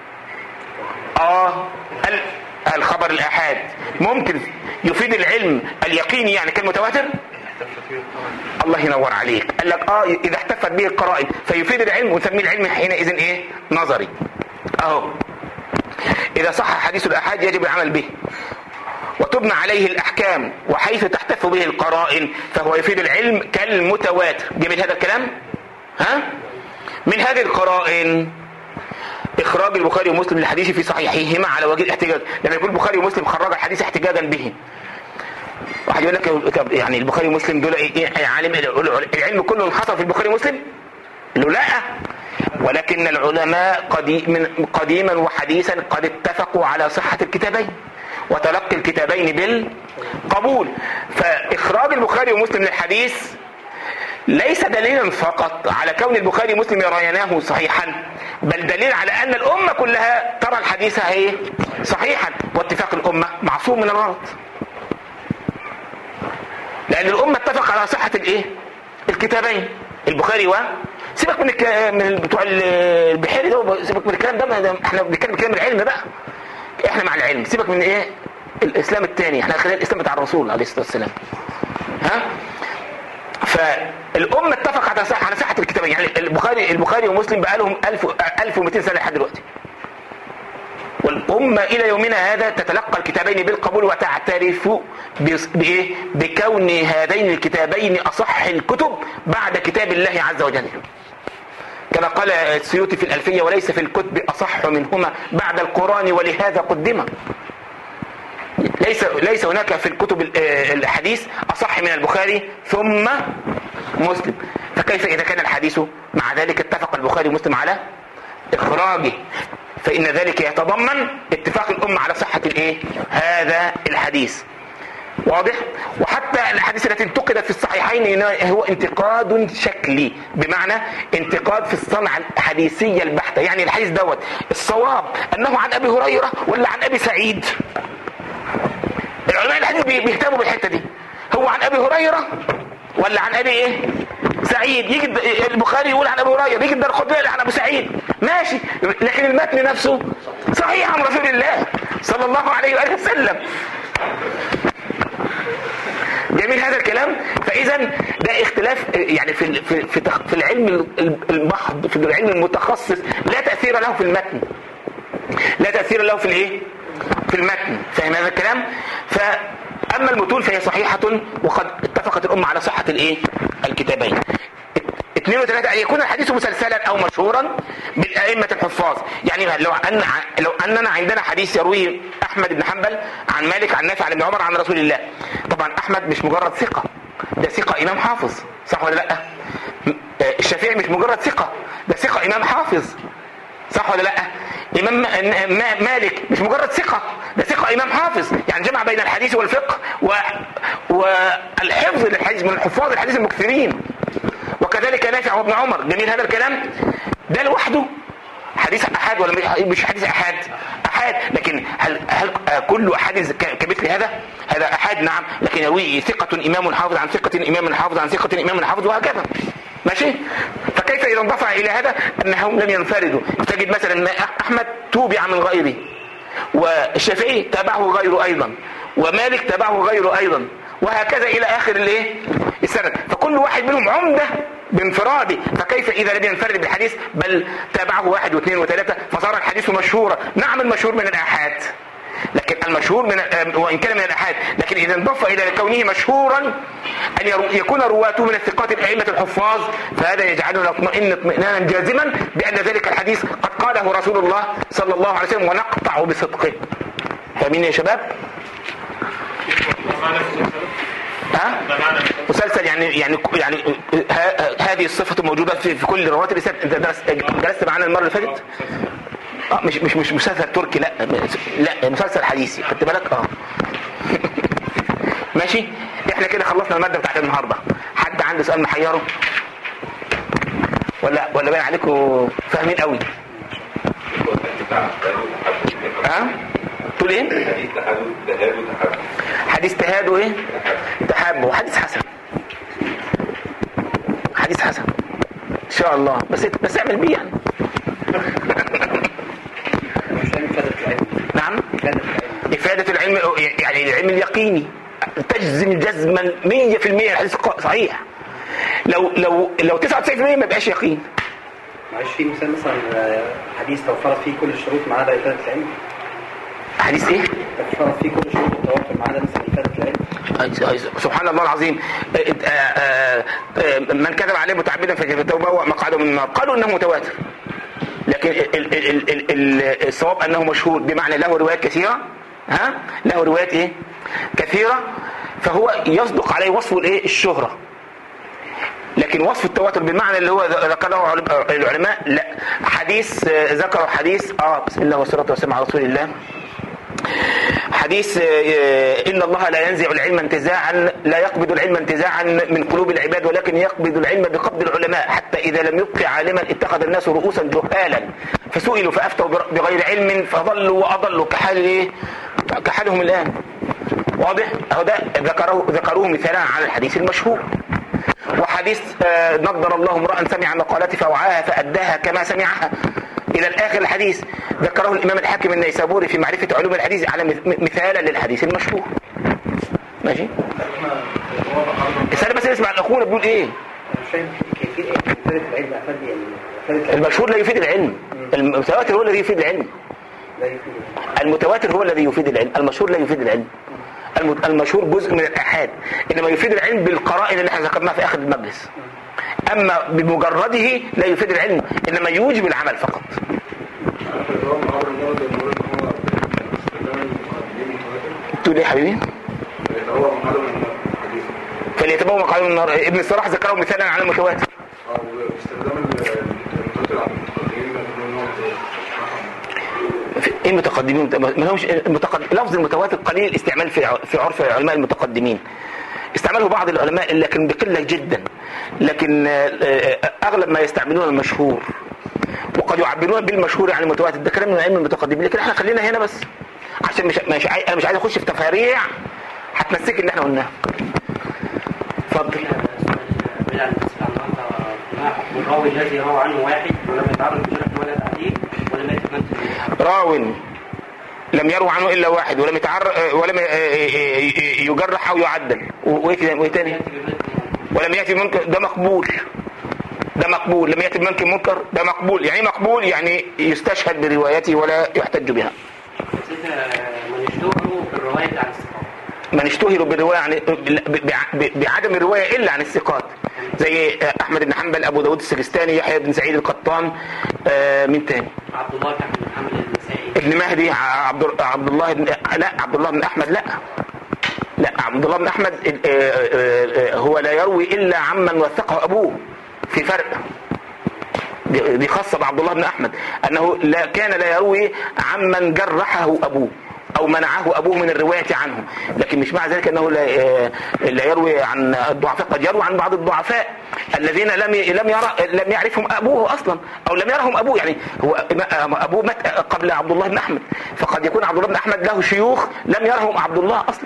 اه الخبر الاحاد ممكن يفيد العلم اليقيني يعني كالمتواتر الله ينور عليك قال لك اه اذا احتفت به القرائن فيفيد العلم ونسميه العلم حينئذ ايه نظري اهو اذا صح حديث الاحاد يجب العمل به وتبنى عليه الأحكام وحيث تحتف به القرائن فهو يفيد العلم كالمتواتر جميل هذا الكلام ها من هذه القرائن إخراج البخاري ومسلم للحديث في صحيحيهما على وجه الاحتجاج لما يقول البخاري ومسلم خرج الحديث احتجاجا به واحد يقول لك يعني البخاري ومسلم دول ايه عالم العلم كله انحصر في البخاري ومسلم له لا ولكن العلماء قديم قديما وحديثا قد اتفقوا على صحة الكتابين وتلقي الكتابين بالقبول فإخراج البخاري ومسلم للحديث ليس دليلا فقط على كون البخاري ومسلم يريناه صحيحا بل دليل على أن الأمة كلها ترى الحديث هي صحيحا واتفاق الأمة معصوم من الغلط لأن الأمة اتفق على صحة الإيه؟ الكتابين البخاري و سيبك من الك... من بتوع البحيري ده سيبك من الكلام ده احنا بنتكلم كلام العلم بقى احنا مع العلم سيبك من ايه الاسلام الثاني احنا خلال الاسلام بتاع الرسول عليه الصلاه والسلام ها فالامه اتفقت على صح- على صحه الكتابين يعني البخاري البخاري ومسلم بقى لهم 1000 1200 سنه لحد دلوقتي والأمة إلى يومنا هذا تتلقى الكتابين بالقبول وتعترف بس- بإيه؟ بكون هذين الكتابين أصح الكتب بعد كتاب الله عز وجل كما قال السيوطي في الألفية وليس في الكتب أصح منهما بعد القرآن ولهذا قدما ليس ليس هناك في الكتب ال- آه، الحديث أصح من البخاري ثم مسلم فكيف إذا كان الحديث مع ذلك اتفق البخاري ومسلم على إخراجه فإن ذلك يتضمن اتفاق الأمة على صحة الإيه؟ هذا الحديث واضح وحتى الاحاديث التي انتقدت في الصحيحين هو انتقاد شكلي بمعنى انتقاد في الصنعه الحديثيه البحته يعني الحديث دوت الصواب انه عن ابي هريره ولا عن ابي سعيد العلماء الحديث بي- بيهتموا بالحته دي هو عن ابي هريره ولا عن ابي ايه سعيد يجي الد- البخاري يقول عن ابي هريره يجي الدار قطني عن ابي سعيد ماشي لكن المتن نفسه صحيح عن رسول الله صلى الله عليه واله وسلم جميل هذا الكلام فاذا ده اختلاف يعني في ال- في في, تخ- في العلم ال- المحض في العلم المتخصص لا تاثير له في المتن لا تاثير له في الايه في المتن فاهم هذا الكلام فاما المتون فهي صحيحه وقد اتفقت الامه على صحه الايه الكتابين اثنين وثلاثة أن يكون الحديث مسلسلا أو مشهورا بالأئمة الحفاظ يعني لو أن لو أننا عندنا حديث يرويه أحمد بن حنبل عن مالك عن نافع عن ابن عمر عن رسول الله طبعا أحمد مش مجرد ثقة ده ثقة إمام حافظ صح ولا لا م- آه، الشافعي مش مجرد ثقة ده ثقة إمام حافظ صح ولا لا امام م- م- مالك مش مجرد ثقه ده ثقه امام حافظ يعني جمع بين الحديث والفقه و... والحفظ للحديث من حفاظ الحديث المكثرين وكذلك نافع وابن عمر جميل هذا الكلام ده لوحده حديث احاد ولا مش- مش حديث احاد احاد لكن هل هل كل احاديث ك- كمثل هذا هذا احاد نعم لكن يروي ثقه امام حافظ عن ثقه امام حافظ عن ثقه امام حافظ وهكذا ماشي فكيف اذا انضاف الى هذا انهم لم ينفردوا تجد مثلا ان احمد توبع من غيره والشافعي تابعه غيره ايضا ومالك تابعه غيره ايضا وهكذا الى اخر الايه السند فكل واحد منهم عمده بانفراده فكيف اذا لم ينفرد بالحديث بل تابعه واحد واثنين وثلاثه فصار الحديث مشهورا نعم المشهور من الاحاد لكن المشهور من وان كان من الاحاد لكن اذا انضاف الى كونه مشهورا ان يرو- يكون رواته من الثقات الائمه الحفاظ فهذا يجعلنا نطمئن اطمئنانا جازما بان ذلك الحديث قد قاله رسول الله صلى الله عليه وسلم ونقطع بصدقه فاهمين يا شباب؟ ها؟ مسلسل يعني يعني يعني ه- هذه الصفة موجودة في, في كل روايات الإسلام أنت درست جلست معانا المرة اللي فاتت؟ اه مش مش مش مسلسل تركي لا لا مسلسل حديثي خدت بالك اه ماشي احنا كده خلصنا المادة بتاعت النهارده حد عنده سؤال محيره ولا ولا باين عليكم فاهمين قوي ها تقول ايه حديث تحدث تهاد وتحدث حديث تهاد وايه تحابه حديث حسن حديث حسن ان شاء الله بس بس اعمل بيه يعني مش فاهم إفادة العلم نعم إفادة العلم إفادة العلم يعني العلم اليقيني تجزم جزما 100% الحديث قا- صحيح لو لو لو 99% ما يبقاش يقين معلش في مثال مثلا آه، حديث لو فرض فيه كل الشروط ما عدا إفادة العلم حديث ايه؟ لو فرض فيه كل شروط التواتر ما عدا مثلا إفادة العلم سبحان الله العظيم آه، آه، آه، من كذب عليه متعبدا فليتبوأ مقعده من النار قالوا انه متواتر لكن ال- ال- ال- ال- ال- الصواب انه مشهور بمعنى له روايات كثيره ها له روايات ايه كثيره فهو يصدق عليه وصف الايه الشهره لكن وصف التواتر بالمعنى اللي هو ذكره العلماء لا حديث آه، ذكروا حديث اه بسم الله والصلاه والسلام على رسول الله حديث آه، إن الله لا ينزع العلم انتزاعا لا يقبض العلم انتزاعا من قلوب العباد ولكن يقبض العلم بقبض العلماء حتى إذا لم يبق عالما اتخذ الناس رؤوسا جهالا فسئلوا فأفتوا بر- بغير علم فضلوا وأضلوا كحال إيه؟ كحالهم الآن واضح؟ أهو ده ذكروه ذكروه مثالا على الحديث المشهور وحديث آه، نضر الله امرأ سمع مقالتي فوعاها فأداها كما سمعها إلى الآخر الحديث ذكره الإمام الحاكم النيسابوري في معرفة علوم الحديث على مث- مثالا للحديث المشهور ماشي احنا الوضع استنى بس اسمع الاخونا بيقول ايه انا مش فاهم كيفيه ايه افاده العلم افاده يعني افاده العلم المشهور لا يفيد العلم المتواتر هو الذي يفيد العلم لا يفيد العلم. المتواتر هو الذي يفيد العلم المشهور لا يفيد العلم الم- المشهور جزء من الآحاد إنما يفيد العلم بالقرائن اللي احنا ذكرناها في آخر المجلس أما بمجرده لا يفيد العلم إنما يوجب العمل فقط عارف اللي هو معبر المرض اللي بيقول ان هو استخدام المقدمين متواتر تقول إيه يا حبيبي؟ يتهوى من عدم الحديث فليتبوأ مقعده من النار ابن الصلاح ذكره مثالا على المتواتر او استخدام المتواتر عند المتقدمين بيقولوا ان هو في- ايه المتقدمين ما لهمش المتقد... لفظ المتواتر قليل الاستعمال في ع- في عرف علماء المتقدمين استعمله بعض العلماء لكن بقله جدا لكن آه، آه، اغلب ما يستعملون المشهور وقد يعبرون بالمشهور عن المتواتر ده كلام من علم المتقدمين لكن احنا خلينا هنا بس عشان مش مش عاي... انا مش عايز اخش في تفاريع هتمسك اللي احنا قلناه اتفضل بلا نسأل النهارده ما حكم الراوي الذي روى عنه واحد ولم يتعرض بجرح ولا تعديل ولم يأتي من راو لم يروى عنه الا واحد ولم يتعر ولم يجرح او يعدل وايه كده- وإيه تاني يأتي بمثل ولم ياتي منكر ده مقبول ده مقبول لم ياتي بمنكر منكر ده مقبول يعني إيه مقبول يعني يستشهد بروايته ولا يحتج بها سيدنا من اشتهروا بالرواية عن الثقات من اشتهروا بالروايه عن ب- ب- بعدم الروايه الا عن الثقات زي احمد بن حنبل ابو داود السجستاني يحيى بن سعيد القطان آه، مين تاني عبد الله بن محمد النسائي ابن مهدي عبد عبد الله بن لا عبد الله بن احمد لا لا عبد الله بن احمد آه، آه، آه، هو لا يروي الا عمن وثقه ابوه في فرق دي دي خاصه بعبد الله بن احمد انه لا كان لا يروي عمن جرحه ابوه او منعه ابوه من الروايه عنه لكن مش معنى ذلك انه لا آه، لا يروي عن الضعفاء قد يروي عن بعض الضعفاء الذين لم ي- لم يرى لم يعرفهم ابوه اصلا او لم يرهم ابوه يعني هو ما- ابوه مات قبل عبد الله بن احمد فقد يكون عبد الله بن احمد له شيوخ لم يرهم عبد الله اصلا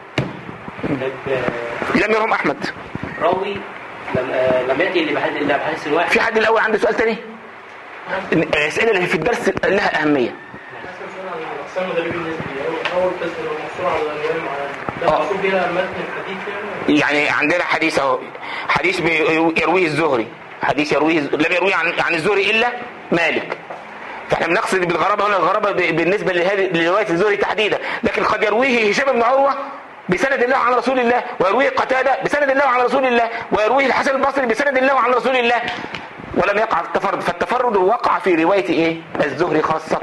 لم يرهم احمد راوي لم, آه، لم يأتي إلا بحديث إلا بحديث واحد في حد الاول عنده سؤال تاني الاسئله اللي في الدرس لها اهميه الأقسام ده بالنسبة لي أول أول قسم لو محصور على الرواية معينة ده آه. مقصود بيها متن الحديث يعني يعني عندنا حديث اهو حديث بي- يرويه الزهري حديث يرويه لم يرويه عن عن الزهري الا مالك فاحنا بنقصد بالغرابه هنا الغرابه ب- بالنسبه لهذه لروايه الزهري تحديدا لكن قد يرويه هشام بن عروه بسند الله عن رسول الله ويرويه قتاده بسند الله عن رسول الله ويرويه الحسن البصري بسند الله عن رسول الله ولم يقع التفرد فالتفرد وقع في روايه ايه الزهري خاصه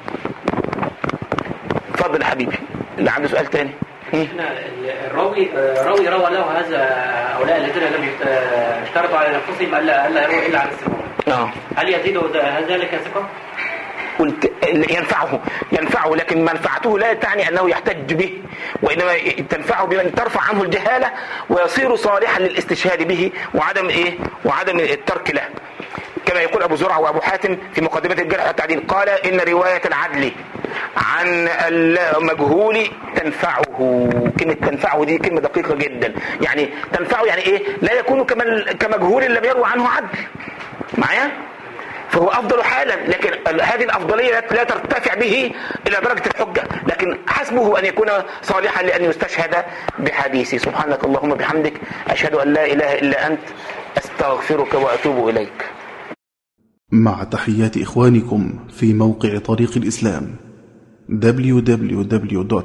اتفضل يا حبيبي اللي عنده سؤال تاني هم؟ هنا الراوي آه، راوي روى له هذا هؤلاء الذين لم يت- آه، اشترطوا على انفسهم الا الا يرووا الا عن الثقات اه هل يزيد ذلك ثقه؟ قلت ينفعه ينفعه لكن منفعته لا تعني انه يحتج به وانما تنفعه بمن ترفع عنه الجهاله ويصير صالحا للاستشهاد به وعدم ايه وعدم الترك له كما يقول ابو زرعه وابو حاتم في مقدمه الجرح والتعديل قال ان روايه العدل عن المجهول تنفعه كلمه تنفعه دي كلمه دقيقه جدا يعني تنفعه يعني ايه لا يكون كمن كمجهول لم يروى عنه عدل معايا فهو افضل حالا لكن ال- هذه الافضليه لا لا ترتفع به الى درجه الحجه لكن حسبه ان يكون صالحا لان يستشهد بحديثه سبحانك اللهم وبحمدك اشهد ان لا اله الا انت استغفرك واتوب اليك مع تحيات إخوانكم في موقع طريق الإسلام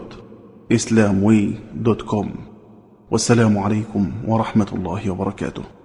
www.islamway.com والسلام عليكم ورحمة الله وبركاته